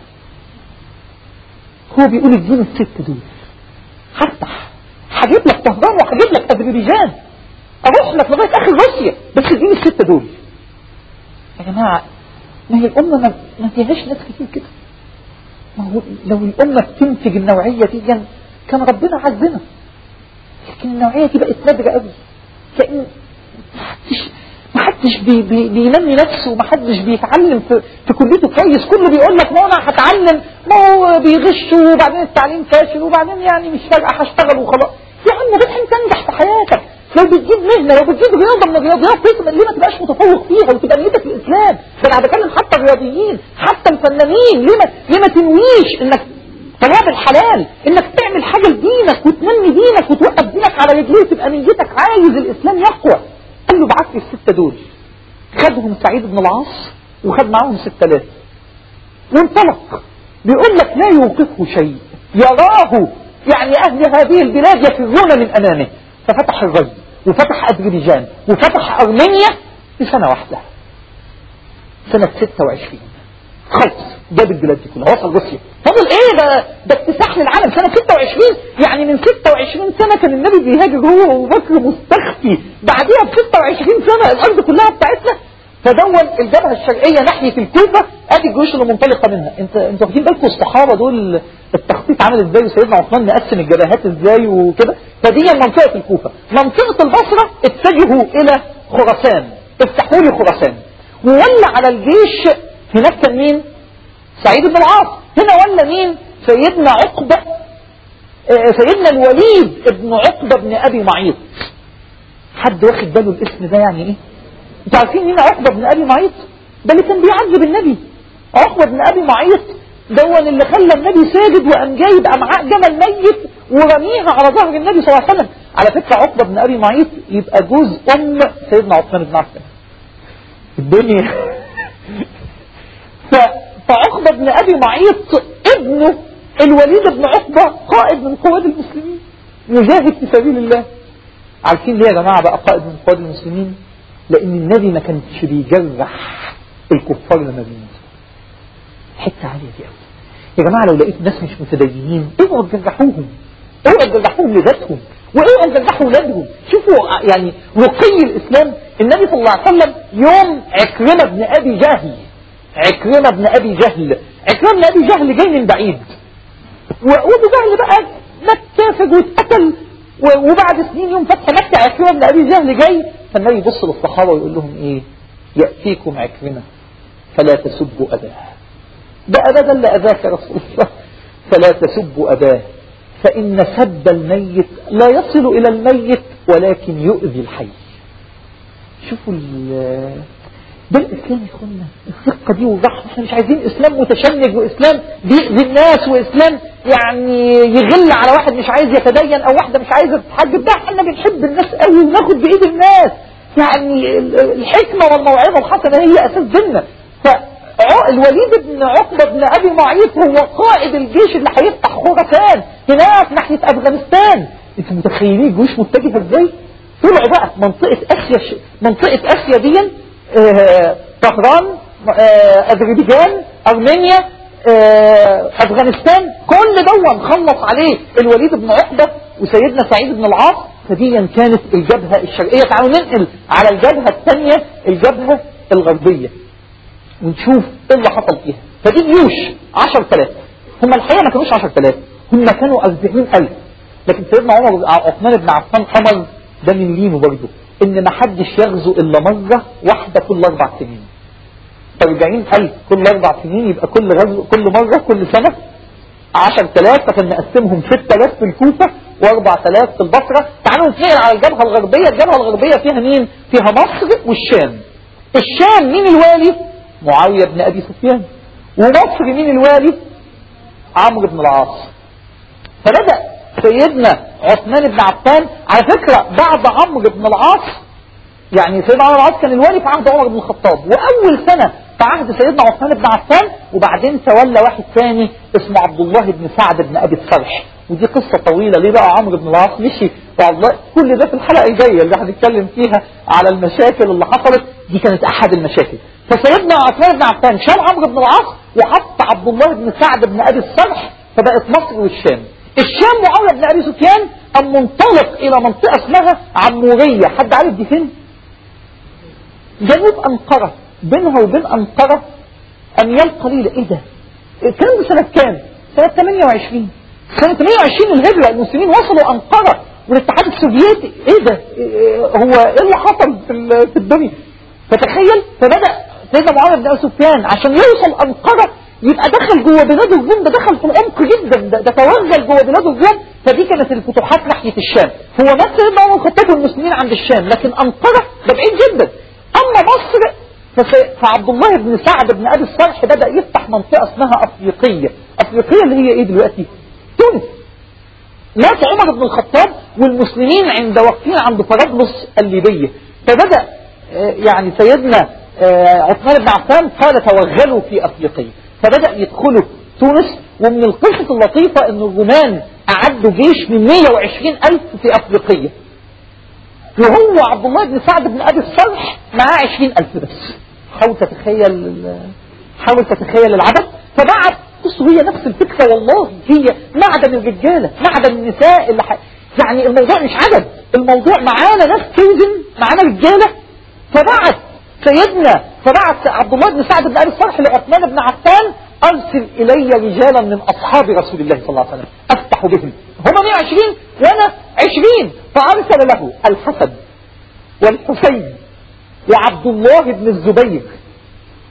هو بيقول اديني الست دول هفتح هجيب لك طهران وهجيب لك اذربيجان اروح لك لغايه اخر روسيا بس اديني الستة دول يا جماعة ما هي الأمة ما, ما فيهاش ناس كتير كده ما هو لو الأمة بتنتج النوعية دي كان ربنا عزنا لكن النوعية دي بقت نادرة قوي كأن محدش محدش بي بي بينمي نفسه ومحدش بيتعلم في, في كليته كويس كله بيقول لك ما انا هتعلم ما هو بيغش وبعدين التعليم فاشل وبعدين يعني مش فارقه هشتغل وخلاص يا عم روح انت انجح في حياتك لو بتجيب مهنه لو بتجيب رياضه من الرياضيات ليه ما تبقاش متفوق فيها وتبقى نيتك الاسلام ده انا بتكلم حتى الرياضيين حتى الفنانين ليه ما ليه ما تنويش انك طلاب الحلال انك تعمل حاجه لدينك وتنمي دينك وتوقف دينك على رجليه وتبقى نيتك عايز الاسلام يقوى قال له بعت لي الستة دول خدهم سعيد بن العاص وخد معاهم ستة آلاف وانطلق بيقول لك لا يوقفه شيء يراه يعني أهل هذه البلاد يفرون من أمامه ففتح الري وفتح أذربيجان وفتح أرمينيا في سنة واحدة سنة 26 خلص جاب البلاد دي كلها وصل روسيا فضل ايه ده ده اكتساح للعالم سنة 26 يعني من 26 سنة كان النبي بيهاجر هو وابو بكر مستخفي بعديها ب 26 سنة الارض كلها بتاعتنا فدون الجبهة الشرقية ناحية الكوفة ادي الجيوش اللي منطلقة منها انت انتوا واخدين بالكم الصحابة دول التخطيط عامل ازاي وسيدنا عثمان مقسم الجبهات ازاي وكده فدي منطقة الكوفة منطقة البصرة اتجهوا الى خراسان افتحوا لي خراسان وولى على الجيش هناك كان مين سعيد بن العاص هنا ولا مين سيدنا عقبة آه، سيدنا الوليد ابن عقبة بن أبي معيط حد واخد باله الاسم ده يعني ايه انتوا عارفين مين عقبة بن أبي معيط ده اللي كان بيعذب النبي عقبة بن أبي معيط دون اللي خلى النبي ساجد وقام جايب أمعاء جمل ميت ورميها على ظهر النبي صلى الله عليه وسلم على فكرة عقبة بن أبي معيط يبقى جوز أم سيدنا عثمان بن عفان الدنيا فعقبة بن أبي معيط ابنه الوليد بن عقبة قائد من قواد المسلمين يجاهد في سبيل الله عارفين ليه يا جماعة بقى قائد من قواد المسلمين لأن النبي ما كانش بيجرح الكفار لما بيموتوا حتة عالية دي قوي يا جماعة لو لقيت ناس مش متدينين اوعوا تجرحوهم اوعوا تجرحوهم لذاتهم واوعوا تجرحوا ولادهم شوفوا يعني رقي الإسلام النبي صلى الله عليه وسلم يوم عكرمة بن أبي جهل عكرمة بن أبي جهل عكرمة بن أبي جهل جاي من بعيد وأبو جهل بقى متافج واتقتل وبعد سنين يوم فتح مكة عكرمة بن أبي جهل جاي فالنبي يبص للصحابة ويقول لهم إيه يأتيكم عكرمة فلا تسبوا أباه ده أبدا لا أذاك رسول الله فلا تسبوا أباه فإن سب الميت لا يصل إلى الميت ولكن يؤذي الحي شوفوا ده الإسلام يا إخوانا الثقة دي والرحمة احنا مش عايزين إسلام متشنج وإسلام بيأذي الناس وإسلام يعني يغل على واحد مش عايز يتدين أو واحدة مش عايزة تتحجب ده احنا بنحب الناس قوي وناخد بإيد الناس يعني الحكمة والموعظة الحسنة هي أساس ديننا فالوليد بن عقبة بن أبي معيط هو قائد الجيش اللي هيفتح خراسان هناك ناحية أفغانستان انتوا متخيلين الجيوش متجهة ازاي؟ طلعوا بقى منطقة اسيا منطقة اسيا دي آه، طهران آه، اذربيجان ارمينيا آه، افغانستان كل دون خلص عليه الوليد بن عقبة وسيدنا سعيد بن العاص فديا كانت الجبهة الشرقية تعالوا ننقل على الجبهة الثانية الجبهة الغربية ونشوف ايه اللي حصل فيها فدي جيوش 10000 هم الحقيقة ما كانوش 10000 هم كانوا 40000 لكن سيدنا عمر عثمان بن عفان امر ده من لينه برضه ان ما حدش يغزو الا مرة واحدة كل اربع سنين فاربعين الف كل اربع سنين يبقى كل غزو كل مرة كل سنة عشر تلاف فكان نقسمهم ست تلاف في الكوفة واربع تلاف في البصرة تعالوا نتنقل على الجبهة الغربية الجبهة الغربية فيها مين فيها مصر والشام الشام مين الوالي معاوية بن ابي سفيان ومصر مين الوالي عمرو بن العاص فبدأ سيدنا عثمان بن عفان على فكرة بعد عمرو بن العاص يعني سيدنا عمرو بن العاص كان الوالي في عهد عمر بن الخطاب وأول سنة في عهد سيدنا عثمان بن عفان وبعدين تولى واحد ثاني اسمه عبد الله بن سعد بن أبي الصرح ودي قصة طويلة ليه بقى عمرو بن العاص مشي والله كل ده في الحلقة الجاية اللي هنتكلم فيها على المشاكل اللي حصلت دي كانت أحد المشاكل فسيدنا عثمان بن عفان شال عمرو بن العاص وحط عبد الله بن سعد بن أبي الصرح فبقت مصر والشام الشام معاوية بن أبي سفيان أم منطلق إلى منطقة اسمها عمورية حد عارف دي فين؟ جنوب أنقرة بينها وبين أنقرة أميال قليلة إيه ده؟ الكلام ده سنة كام؟ سنة 28 سنة 28 الهجرة المسلمين وصلوا أنقرة والاتحاد السوفيتي إيه ده؟ هو إيه اللي حصل في الدنيا؟ فتخيل فبدأ سيدنا معاوية بن أبي سفيان عشان يوصل أنقرة يبقى دخل جوه بلاد الروم ده دخل في العمق جدا ده, ده توغل جوه بلاد الروم فدي كانت الفتوحات ناحية الشام هو مصر سيدنا عمر خطته المسلمين عند الشام لكن أنقرة ده بعيد جدا أما مصر فعبد الله بن سعد بن أبي الصالح بدأ يفتح منطقة اسمها أفريقية أفريقية اللي هي إيه دلوقتي تونس مات عمر بن الخطاب والمسلمين عند واقفين عند طرابلس الليبية فبدأ يعني سيدنا عثمان بن عفان قال توغلوا في أفريقيا فبدأ يدخلوا تونس ومن القصة اللطيفة ان الرومان أعدوا جيش من 120 ألف في أفريقيا وهو عبد الله بن سعد بن أبي الصالح معاه 20 ألف بس حاول تتخيل حاول تتخيل العدد فبعت بصوا هي نفس الفكرة والله هي معدن الرجالة معدن النساء اللي ح... يعني الموضوع مش عدد الموضوع معانا ناس توزن معانا رجالة فبعت سيدنا فبعت عبد الله بن سعد بن أبي الصالح لعثمان بن عفان أرسل إلي رجالا من أصحاب رسول الله صلى الله عليه وسلم أفتح بهم هم 120 وأنا 20 فأرسل له الحسن والحسين وعبد الله بن الزبير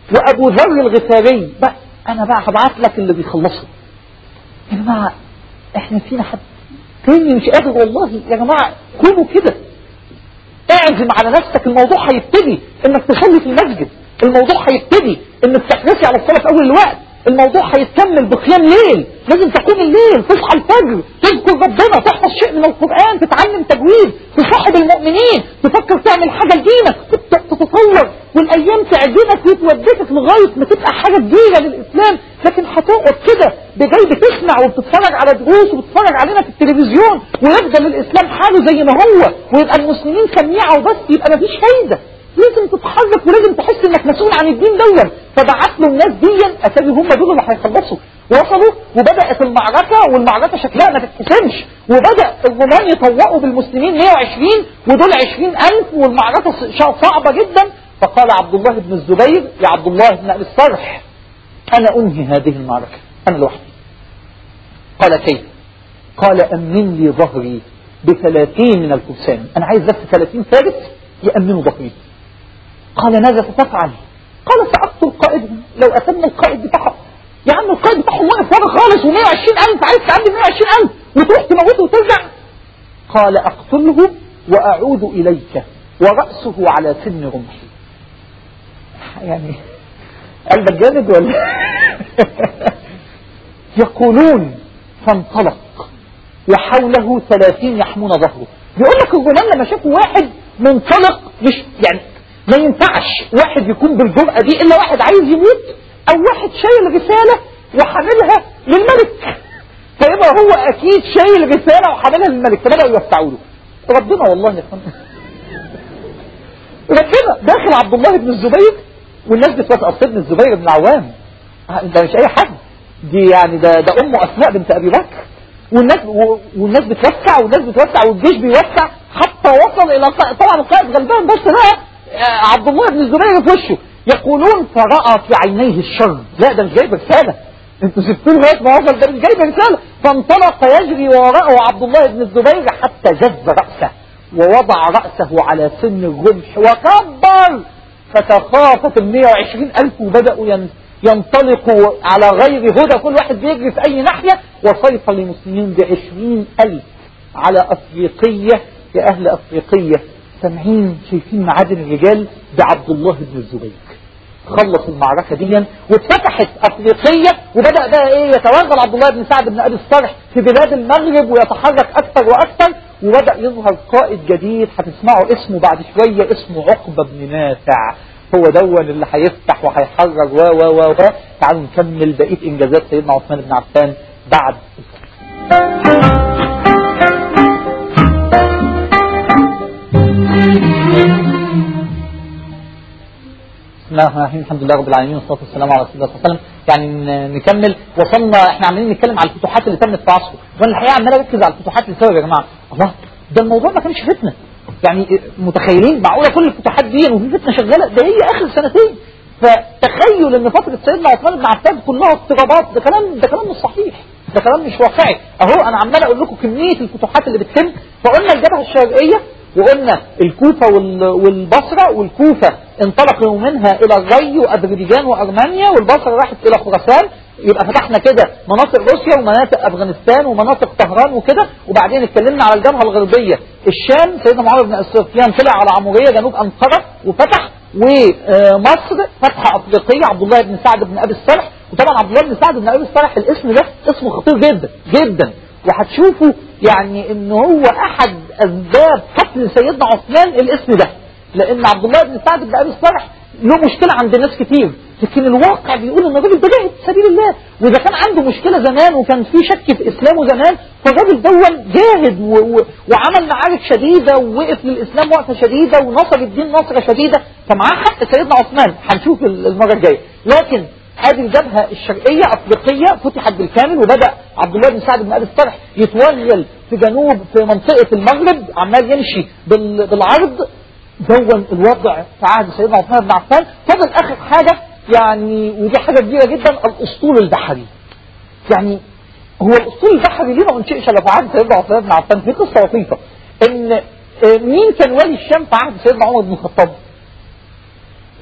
وابو ذر الغفاري بقى انا بقى هبعت لك اللي بيخلصه يا جماعه احنا فينا حد تاني مش قادر والله يا جماعه كونوا كده اعزم على نفسك الموضوع هيبتدي انك تصلي في المسجد الموضوع هيبتدي انك تحرصي على الصلاه في اول الوقت الموضوع هيتكمل بقيام ليل لازم تقوم الليل تصحى الفجر تذكر ربنا تحفظ شيء من القرآن تتعلم تجويد تصاحب المؤمنين تفكر تعمل حاجة لدينك تبدأ تتطور والأيام تعجبك وتوديك لغاية ما تبقى حاجة كبيرة للإسلام لكن هتقعد كده بجاي بتسمع وبتتفرج على دروس وبتتفرج علينا في التلفزيون ويفضل الإسلام حاله زي ما هو ويبقى المسلمين سميعة وبس يبقى مفيش فايدة لازم تتحرك ولازم تحس انك مسؤول عن الدين دون فبعت له الناس دي اتاري هم دول اللي هيخلصوا وصلوا وبدات المعركه والمعركه شكلها ما تتحسمش وبدا الرومان يطوقوا بالمسلمين 120 ودول 20000 والمعركه صعبه جدا فقال عبد الله بن الزبير يا عبد الله بن ابي الصرح انا انهي هذه المعركه انا لوحدي قال كيف قال امن لي ظهري بثلاثين من الفرسان انا عايز بس 30 فارس يامنوا ظهري قال ماذا ستفعل قال سأقتل قائدهم لو أتم القائد بتاعهم يا عم القائد بتاعهم واقف ورا خالص و120 ألف عايز تعدي 120 ألف وتروح تموته وترجع قال أقتله وأعود إليك ورأسه على سن رمحي يعني قلبك جامد ولا يقولون فانطلق وحوله ثلاثين يحمون ظهره بيقول لك الغلام لما شافوا واحد منطلق مش يعني ما ينفعش واحد يكون بالجرأة دي إلا واحد عايز يموت أو واحد شايل رسالة وحاملها للملك فيبقى هو أكيد شايل رسالة وحاملها للملك فبدأوا يوسعوا له ربنا والله يا فندم ربنا داخل عبد الله بن الزبير والناس بتوسع ابن الزبير بن العوام ده مش أي حد دي يعني ده ده أمه أسماء بنت أبي بكر والناس والناس بتوسع والناس بتوسع والجيش بيوسع حتى وصل إلى طبعا القائد غلبان بس بقى عبد الله بن الزبير في وشه يقولون فرأى في عينيه الشر لا ده مش جايب رسالة انتوا سبتوه لغايه ما وصل ده مش جايب رسالة فانطلق يجري وراءه عبد الله بن الزبير حتى جز رأسه ووضع رأسه على سن الرمح وكبر فتخافت ال 120 ألف وبدأوا ينطلقوا على غير هدى كل واحد بيجري في أي ناحية وسيطر المسلمين بعشرين ألف على أفريقية يا أهل أفريقية سامعين شايفين معادن الرجال بعبد الله بن الزبير خلص المعركة دي واتفتحت أفريقية وبدأ بقى إيه يتوغل عبد الله بن سعد بن أبي الصرح في بلاد المغرب ويتحرك أكثر وأكثر وبدأ يظهر قائد جديد هتسمعوا اسمه بعد شوية اسمه عقبة بن نافع هو دون اللي هيفتح وهيحرر و و و و تعالوا نكمل بقية إنجازات سيدنا عثمان بن عفان بعد بسم الله الرحمن الرحيم الحمد لله رب العالمين والصلاه والسلام على رسول الله صلى الله عليه وسلم يعني نكمل وصلنا احنا عمالين نتكلم على الفتوحات اللي تمت في عصره وانا الحقيقه عمال اركز على الفتوحات اللي سوى يا جماعه الله ده الموضوع ما كانش فتنه يعني متخيلين معقوله كل الفتوحات دي وفي فتنه شغاله ده هي اخر سنتين فتخيل ان فتره سيدنا عثمان بن عفان كلها اضطرابات ده كلام ده كلام مش صحيح ده كلام مش واقعي اهو انا عمال اقول لكم كميه الفتوحات اللي بتتم فقلنا الجبهه الشرقيه وقلنا الكوفة والبصرة والكوفة انطلقوا منها إلى الري وأذربيجان وأرمينيا والبصرة راحت إلى خراسان يبقى فتحنا كده مناطق روسيا ومناطق أفغانستان ومناطق طهران وكده وبعدين اتكلمنا على الجبهة الغربية الشام سيدنا معاوية بن سفيان طلع على عمورية جنوب أنقرة وفتح ومصر فتحة أفريقية عبد الله بن سعد بن أبي الصالح وطبعا عبد الله بن سعد بن أبي الصالح الاسم ده اسمه خطير جدا جدا وهتشوفوا يعني ان هو احد اسباب قتل سيدنا عثمان الاسم ده لان عبد الله بن سعد بن ابي الصالح له مشكلة عند ناس كتير لكن الواقع بيقول ان الراجل ده جاهد في سبيل الله واذا كان عنده مشكلة زمان وكان في شك في اسلامه زمان فالراجل دول جاهد و... و... وعمل معارك شديدة ووقف للاسلام وقفة شديدة ونصر الدين نصرة شديدة فمعاه حق سيدنا عثمان هنشوف المرة الجاية لكن هذه الجبهة الشرقية أفريقية فتحت بالكامل وبدأ عبد الله بن سعد بن أبي الصالح يتوغل في جنوب في منطقة المغرب عمال يمشي بالعرض دون الوضع في عهد سيدنا عثمان بن عفان فضل آخر حاجة يعني ودي حاجة كبيرة جدا الأسطول البحري يعني هو الأسطول البحري ليه ما انشئش إلا في عهد سيدنا عثمان بن عفان في قصة لطيفة إن مين كان والي الشام في عهد سيدنا عمر بن الخطاب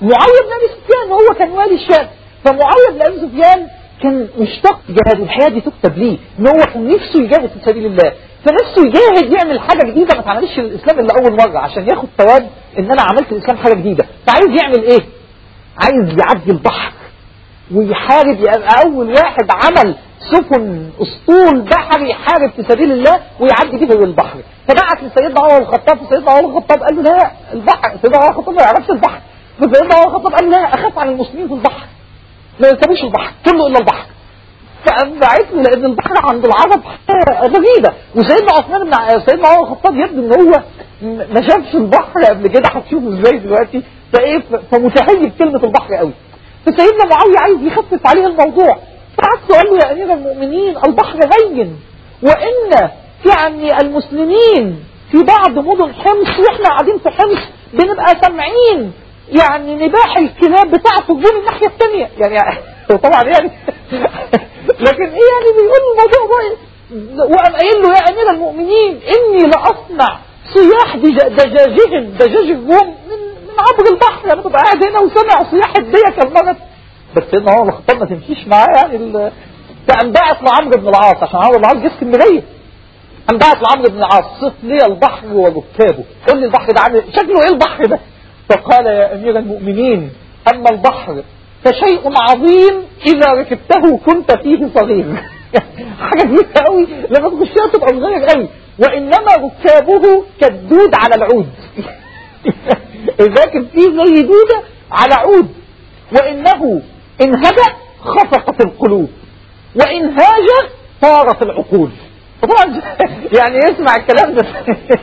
معاوية بن أبي سفيان وهو كان والي الشام فمعاوية بن أبي سفيان كان مشتاق جهاد والحياة دي تكتب ليه ان هو كان نفسه يجاهد في سبيل الله فنفسه يجاهد يعمل حاجة جديدة ما اتعملش الإسلام إلا أول مرة عشان ياخد ثواب إن أنا عملت الإسلام حاجة جديدة فعايز يعمل إيه؟ عايز يعدي البحر ويحارب يبقى أول واحد عمل سفن اسطول بحري يحارب في سبيل الله ويعدي به البحر فبعت لسيدنا عمر الخطاب فسيدنا عمر الخطاب قال له لا البحر سيدنا عمر الخطاب ما يعرفش البحر فسيدنا عمر الخطاب قال له لا اخاف على المسلمين في البحر ما يركبوش البحر كله الا البحر فبعت له لان البحر عند العرب غريبه وسيدنا عثمان بن سيدنا عمر الخطاب يبدو ان هو ما شافش البحر قبل كده هتشوفه ازاي دلوقتي فايه فمتهيب كلمه البحر قوي فسيدنا معاويه عايز يخفف عليه الموضوع فعكس قال له يا أمير المؤمنين البحر هين وإن يعني المسلمين في بعض مدن حمص وإحنا قاعدين في حمص بنبقى سامعين يعني نباح الكلاب بتاعته جيب الناحية الثانية يعني طبعا يعني لكن ايه يعني بيقول الموضوع ده وقام قايل له يا امير المؤمنين اني لاصنع صياح دجاجهم دجاج الروم من من عبر البحر يعني تبقى قاعد هنا وسمع صياح الديك المرة بس سيدنا عمر الخطاب ما تمشيش معاه يعني ال... فقام باعت لعمرو بن العاص عشان عمرو بن العاص جه اسكندريه قام باعت لعمرو بن العاص صف لي البحر وركابه قول لي البحر ده عامل شكله ايه البحر ده فقال يا امير المؤمنين اما البحر فشيء عظيم اذا ركبته كنت فيه صغير حاجه كبيره قوي لما تخشيها تبقى صغير قوي وانما ركابه كالدود على العود اذا كان فيه زي دوده على عود وانه إن هدأ خفقت القلوب وإن هاج طارت العقول طبعا يعني يسمع الكلام ده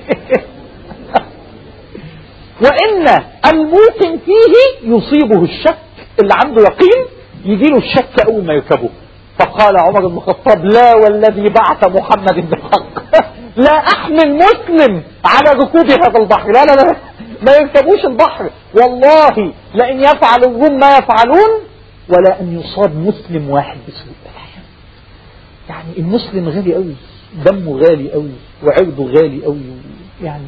وإن الموقن فيه يصيبه الشك اللي عنده يقين يجيله الشك أول ما يركبه فقال عمر بن الخطاب لا والذي بعث محمد بالحق لا أحمل مسلم على ركوب هذا البحر لا لا لا ما يركبوش البحر والله لئن يفعل الروم ما يفعلون ولا أن يصاب مسلم واحد بسوء يعني المسلم غالي قوي دمه غالي قوي وعرضه غالي قوي يعني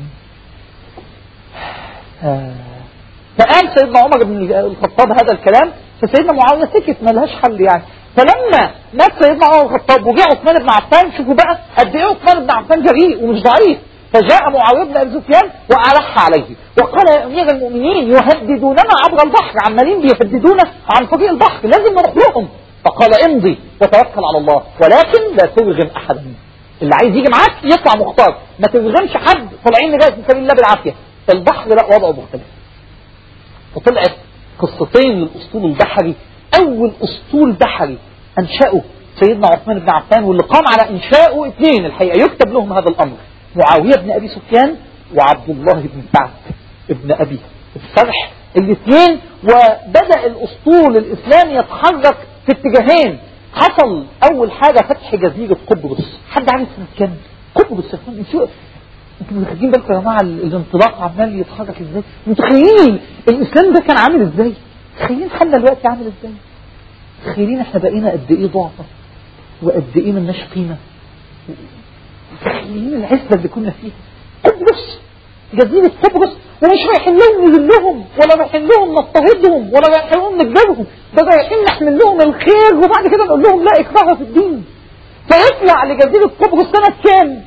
آه. فقال سيدنا عمر بن الخطاب هذا الكلام فسيدنا معاوية سكت ما لهاش حل يعني فلما مات سيدنا عمر بن الخطاب وجاء عثمان بن عفان شوفوا بقى قد ايه عثمان بن عفان جريء ومش ضعيف فجاء معاوية بن أبي سفيان وألح عليه وقال يا أمير المؤمنين يهددوننا عبر البحر عمالين بيهددونا عن طريق البحر لازم نروح لهم فقال امضي وتوكل على الله ولكن لا ترغم أحدا اللي عايز يجي معاك يطلع مختار ما ترغمش حد طالعين نجاز في سبيل الله بالعافية البحر لا وضعه مختلف وطلعت قصتين للأسطول البحري أول أسطول بحري أنشأه سيدنا عثمان بن عفان واللي قام على إنشاؤه اثنين الحقيقة يكتب لهم هذا الأمر معاوية بن أبي سفيان وعبد الله بن سعد ابن أبي السرح الاثنين وبدأ الأسطول الإسلامي يتحرك في اتجاهين حصل أول حاجة فتح جزيرة قبرص حد عارف سنة كام؟ قبرص يا اخوان انتوا انتوا متخيلين بالكم يا جماعة الانطلاق عمال يتحرك ازاي؟ متخيلين الإسلام ده كان عامل ازاي؟ متخيلين حالنا دلوقتي عامل ازاي؟ متخيلين احنا بقينا قد ايه ضعفة وقد ايه ملناش قيمة متخيلين العزة اللي كنا فيها قبرص جزيرة قبرص ومش رايحين لهم نذلهم ولا رايحين لهم نضطهدهم ولا رايحين لهم نجبرهم ده رايحين نحمل لهم الخير وبعد كده نقول لهم لا إكراه في الدين فيطلع لجزيرة قبرص سنة كام؟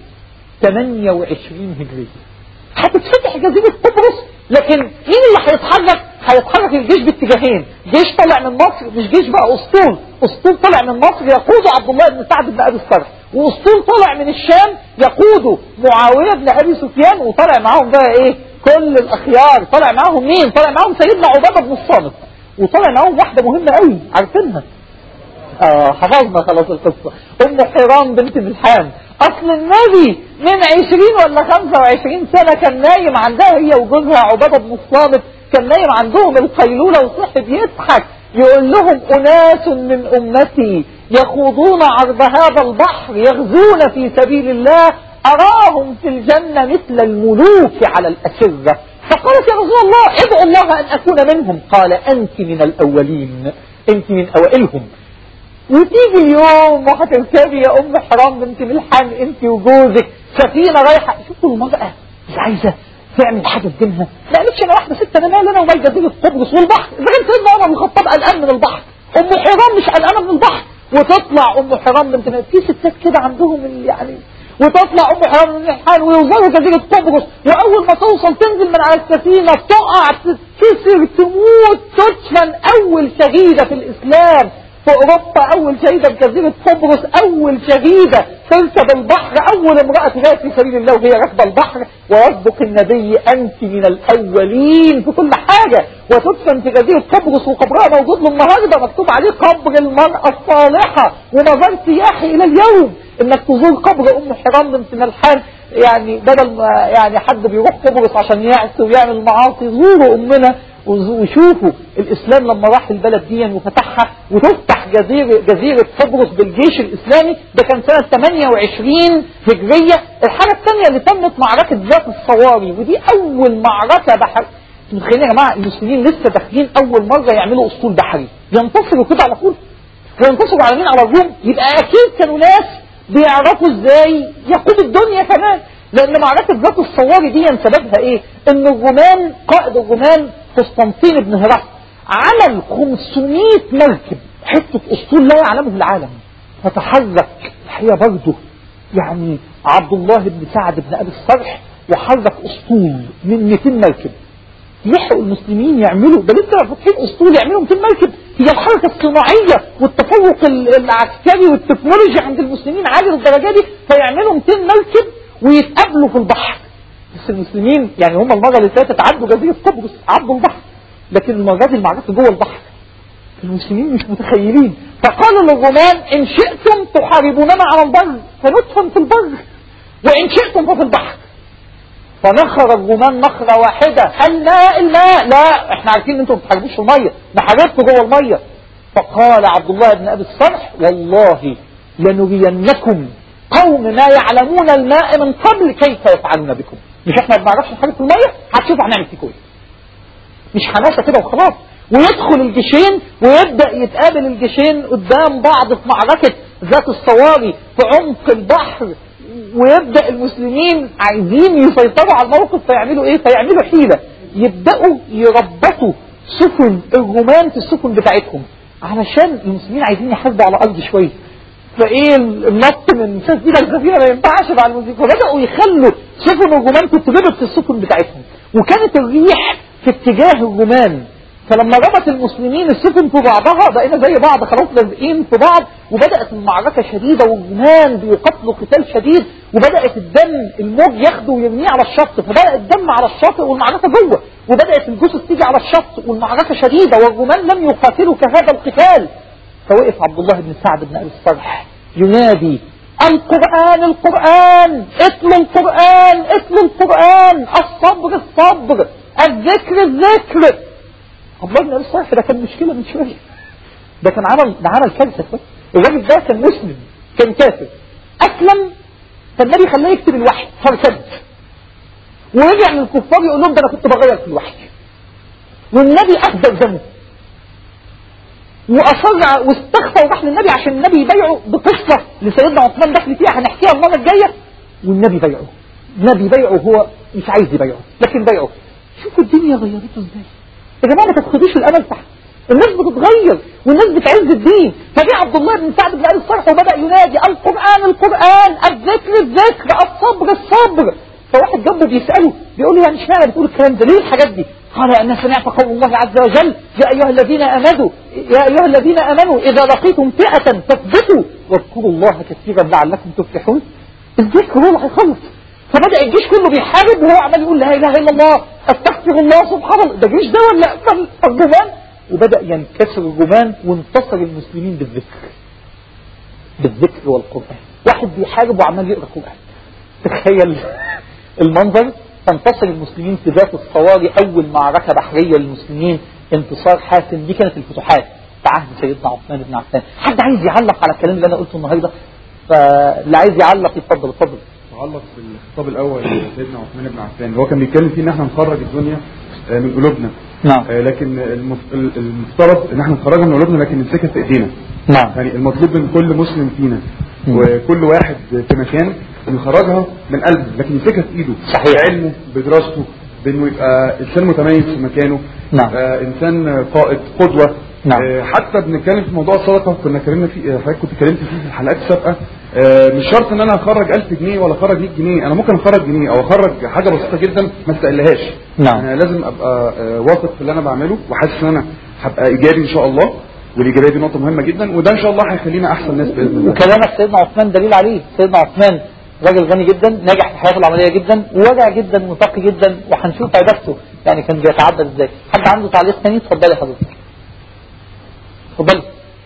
28 هجرية هتتفتح جزيرة قبرص لكن مين اللي هيتحرك؟ هيتحرك الجيش باتجاهين جيش طالع من مصر مش جيش بقى اسطول اسطول طالع من مصر يقوده عبد الله بن سعد بن ابي الصرح واسطول طالع من الشام يقوده معاوية بن ابي سفيان وطالع معاهم بقى ايه كل الاخيار طالع معاهم مين طالع معاهم سيدنا عبادة بن الصامت وطالع معاهم واحدة مهمة قوي عارفينها اه حفظنا خلاص القصة ام حرام بنت ملحان اصل النبي من عشرين ولا خمسة وعشرين سنة كان نايم عندها هي وجوزها عبادة بن الصامت كان نايم عندهم القيلولة وصحي بيضحك يقول لهم أناس من أمتي يخوضون عرض هذا البحر يغزون في سبيل الله أراهم في الجنة مثل الملوك على الأسرة فقالت يا رسول الله ادعو الله أن أكون منهم قال أنت من الأولين أنت من أوائلهم وتيجي اليوم وهتركبي يا ام حرام بنت ملحان انت وجوزك سفينه رايحه شوفوا المراه مش عايزه تعمل حاجة في دينها ما قالتش انا واحدة ست انا مال انا ومال جزيرة قبرص والبحر اذا كان سيدنا عمر بن الخطاب قلقان من البحر ام حرام مش قلقانة من البحر وتطلع ام حرام بنت في ستات كده عندهم اللي يعني وتطلع ام حرام من الحال ويوصلوا جزيرة قبرص واول ما توصل تنزل من على السفينة تقع تتكسر تموت تدفن اول شهيدة في الاسلام في اوروبا اول شهيدة في جزيرة قبرص اول شهيدة تركب البحر اول امرأة تجاهد في سبيل الله وهي راكبة البحر ويصدق النبي انت من الاولين في كل حاجة وتدفن في جزيرة قبرص وقبرها موجود له النهارده مكتوب عليه قبر المرأة الصالحة ومزار سياحي الى اليوم انك تزور قبر ام حرام بنت ملحان يعني بدل ما يعني حد بيروح قبرص عشان يعصي ويعمل معاصي زوروا امنا وشوفوا الاسلام لما راح البلد دي وفتحها وتفتح جزيرة, جزيرة قبرص بالجيش الاسلامي ده كان سنة 28 هجرية الحاجة الثانية اللي تمت معركة ذات الصواري ودي اول معركة بحر متخيلين يا جماعة المسلمين لسه داخلين اول مرة يعملوا اسطول بحري ينتصروا كده على طول وينتصروا على مين على الروم يبقى اكيد كانوا ناس بيعرفوا ازاي يقود الدنيا كمان لان معركة ذات الصواري دي سببها ايه ان الرومان قائد الرومان قسطنطين بن هرقل عمل 500 مركب حتة اسطول لا يعلمه العالم فتحرك الحقيقة برضه يعني عبد الله بن سعد بن ابي الصرح وحرك اسطول من 200 مركب يلحقوا المسلمين يعملوا ده لسه فاتحين اسطول يعملوا 200 مركب هي الحركة الصناعية والتفوق العسكري والتكنولوجيا عند المسلمين عالي للدرجة دي فيعملوا 200 مركب ويتقابلوا في البحر بس المسلمين يعني هم المرة اللي فاتت عدوا جزيرة قبرص عدوا البحر لكن المرة دي المعركة جوه البحر المسلمين مش متخيلين فقالوا للرومان ان شئتم تحاربوننا على البر فندفن في البر وان شئتم ففي البحر فنخر الرومان نخرة واحدة الماء الماء لا احنا عارفين ان انتم ما بتحاربوش في المية نحاربكم جوه المية فقال عبد الله بن ابي الصرح والله لنرينكم قوم ما يعلمون الماء من قبل كيف يفعلون بكم مش احنا ما بنعرفش حاجة في المية هتشوفوا هنعمل فيكم ايه مش حماسة كده وخلاص ويدخل الجيشين ويبدأ يتقابل الجيشين قدام بعض في معركة ذات الصواري في عمق البحر ويبدأ المسلمين عايزين يسيطروا على الموقف فيعملوا ايه فيعملوا حيلة يبدأوا يربطوا سفن الرومان في السفن بتاعتهم علشان المسلمين عايزين يحاسبوا على الارض شوية فايه النط من سفينة لسفينة ما ينفعش مع المسلمين فبدأوا يخلوا سفن الرومان تتربط في السفن بتاعتهم وكانت الريح في اتجاه الرومان فلما ربط المسلمين السفن في بعضها بقينا زي بعض خلاص لازقين في بعض وبدأت المعركة شديدة والرومان بيقتلوا قتال شديد وبدأت الدم الموج ياخده ويرميه على الشط فبدأ الدم على الشاطئ والمعركة جوه وبدأت الجثث تيجي على الشط والمعركة شديدة والرومان لم يقاتلوا كهذا القتال فوقف عبد الله بن سعد بن أبي الصرح ينادي القرآن القرآن اتلوا القرآن اتلوا القرآن الصبر الصبر الذكر الذكر عبد الله بن ابي الصالح ده كان مشكلة من شوية ده كان عمل ده عمل كارثة الراجل ده كان مسلم كان كافر اسلم فالنبي خلاه يكتب الوحي فارتد ورجع للكفار يقول لهم ده انا كنت بغير في الوحي والنبي اخذ دمه واصر واستغفر وراح للنبي عشان النبي يبايعه بقصة لسيدنا عثمان دخل فيها هنحكيها المرة الجاية والنبي بايعه النبي بايعه هو مش عايز يبايعه لكن بايعه شوفوا الدنيا غيرته ازاي يا جماعه ما تفقدوش الامل تحت الناس بتتغير والناس بتعز الدين فجاء عبد الله بن سعد بن ابي الصالح وبدا ينادي القران القران الذكر الذكر الصبر الصبر فواحد جنبه بيساله بيقول له يعني اشمعنى بتقول الكلام ده ليه الحاجات دي قال انا سمعت قول الله عز وجل يا ايها الذين امنوا يا ايها الذين امنوا اذا لقيتم فئه فاثبتوا واذكروا الله كثيرا لعلكم تفلحون الذكر هو اللي هيخلص فبدأ الجيش كله بيحارب وهو عمال يقول لا إله إلا الله استغفر الله سبحان الله ده جيش ده ولا الرومان وبدأ ينكسر الرومان وانتصر المسلمين بالذكر بالذكر والقرآن واحد بيحارب وعمال يقرأ القرآن تخيل المنظر تنتصر المسلمين في ذات الصواري أول معركة بحرية للمسلمين انتصار حاسم دي كانت الفتوحات في عهد سيدنا عثمان بن عفان حد عايز يعلق على الكلام اللي أنا قلته النهاردة فاللي عايز يعلق يتفضل اتفضل
تعلق بالخطاب الاول لسيدنا عثمان بن عفان هو كان بيتكلم فيه ان احنا نخرج الدنيا من قلوبنا
نعم
لكن المفترض ان احنا نخرجها من قلوبنا لكن نمسكها في ايدينا
نعم
يعني المطلوب من كل مسلم فينا
مم.
وكل واحد في مكان يخرجها من قلبه لكن يمسكها في ايده
صحيح.
بعلمه بدراسته بانه يبقى انسان متميز في مكانه
نعم.
يبقى انسان قائد قدوه
نعم.
آه، حتى بنتكلم في موضوع الصدقه كنا اتكلمنا فيه حضرتك كنت اتكلمت فيه في الحلقات السابقه آه، مش شرط ان انا اخرج 1000 جنيه ولا اخرج 100 جنيه انا ممكن اخرج جنيه او اخرج حاجه بسيطه جدا ما استقلهاش
نعم.
انا لازم ابقى آه، واثق في اللي انا بعمله وحاسس ان انا هبقى ايجابي ان شاء الله والايجابيه دي نقطه مهمه جدا وده ان شاء الله هيخلينا احسن ناس باذن الله
وكلامك سيدنا عثمان دليل عليه سيدنا عثمان راجل غني جدا ناجح في حياته العمليه جدا ورع جدا متقي جدا وهنشوف عبادته يعني كان بيتعبد ازاي حد عنده تعليق ثاني اتفضلي حضرتك اتفضلي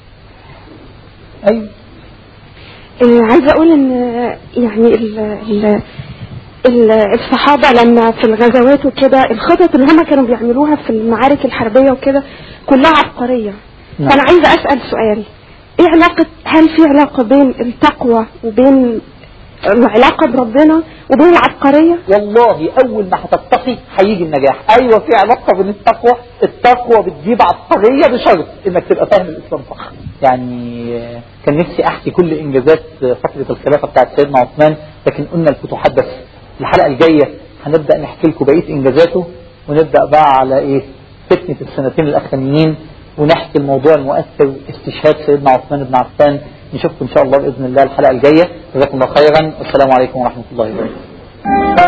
ايوه
آه، عايزه اقول ان آه، يعني ال ال ال- الصحابه لما في الغزوات وكده الخطط اللي هم كانوا بيعملوها في المعارك الحربيه وكده كلها عبقريه
نعم.
فانا عايزه اسال سؤال ايه علاقه هل في علاقه بين التقوى وبين العلاقه بربنا وبين العبقريه
والله اول ما هتتقي هيجي النجاح ايوه في علاقه بين التقوى التقوى بتجيب عبقريه بشرط انك تبقى فاهم الاسلام صح يعني آه، كان نفسي احكي كل انجازات آه، فتره الخلافه بتاعت سيدنا عثمان لكن قلنا الفتوحات بس الحلقه الجايه هنبدا نحكي لكم بقيه انجازاته ونبدا بقى على ايه فتنه السنتين الاخرانيين ونحكي الموضوع المؤثر استشهاد سيدنا عثمان بن عفان نشوفكم ان شاء الله باذن الله الحلقه الجايه جزاكم الله خيرا والسلام عليكم ورحمه الله وبركاته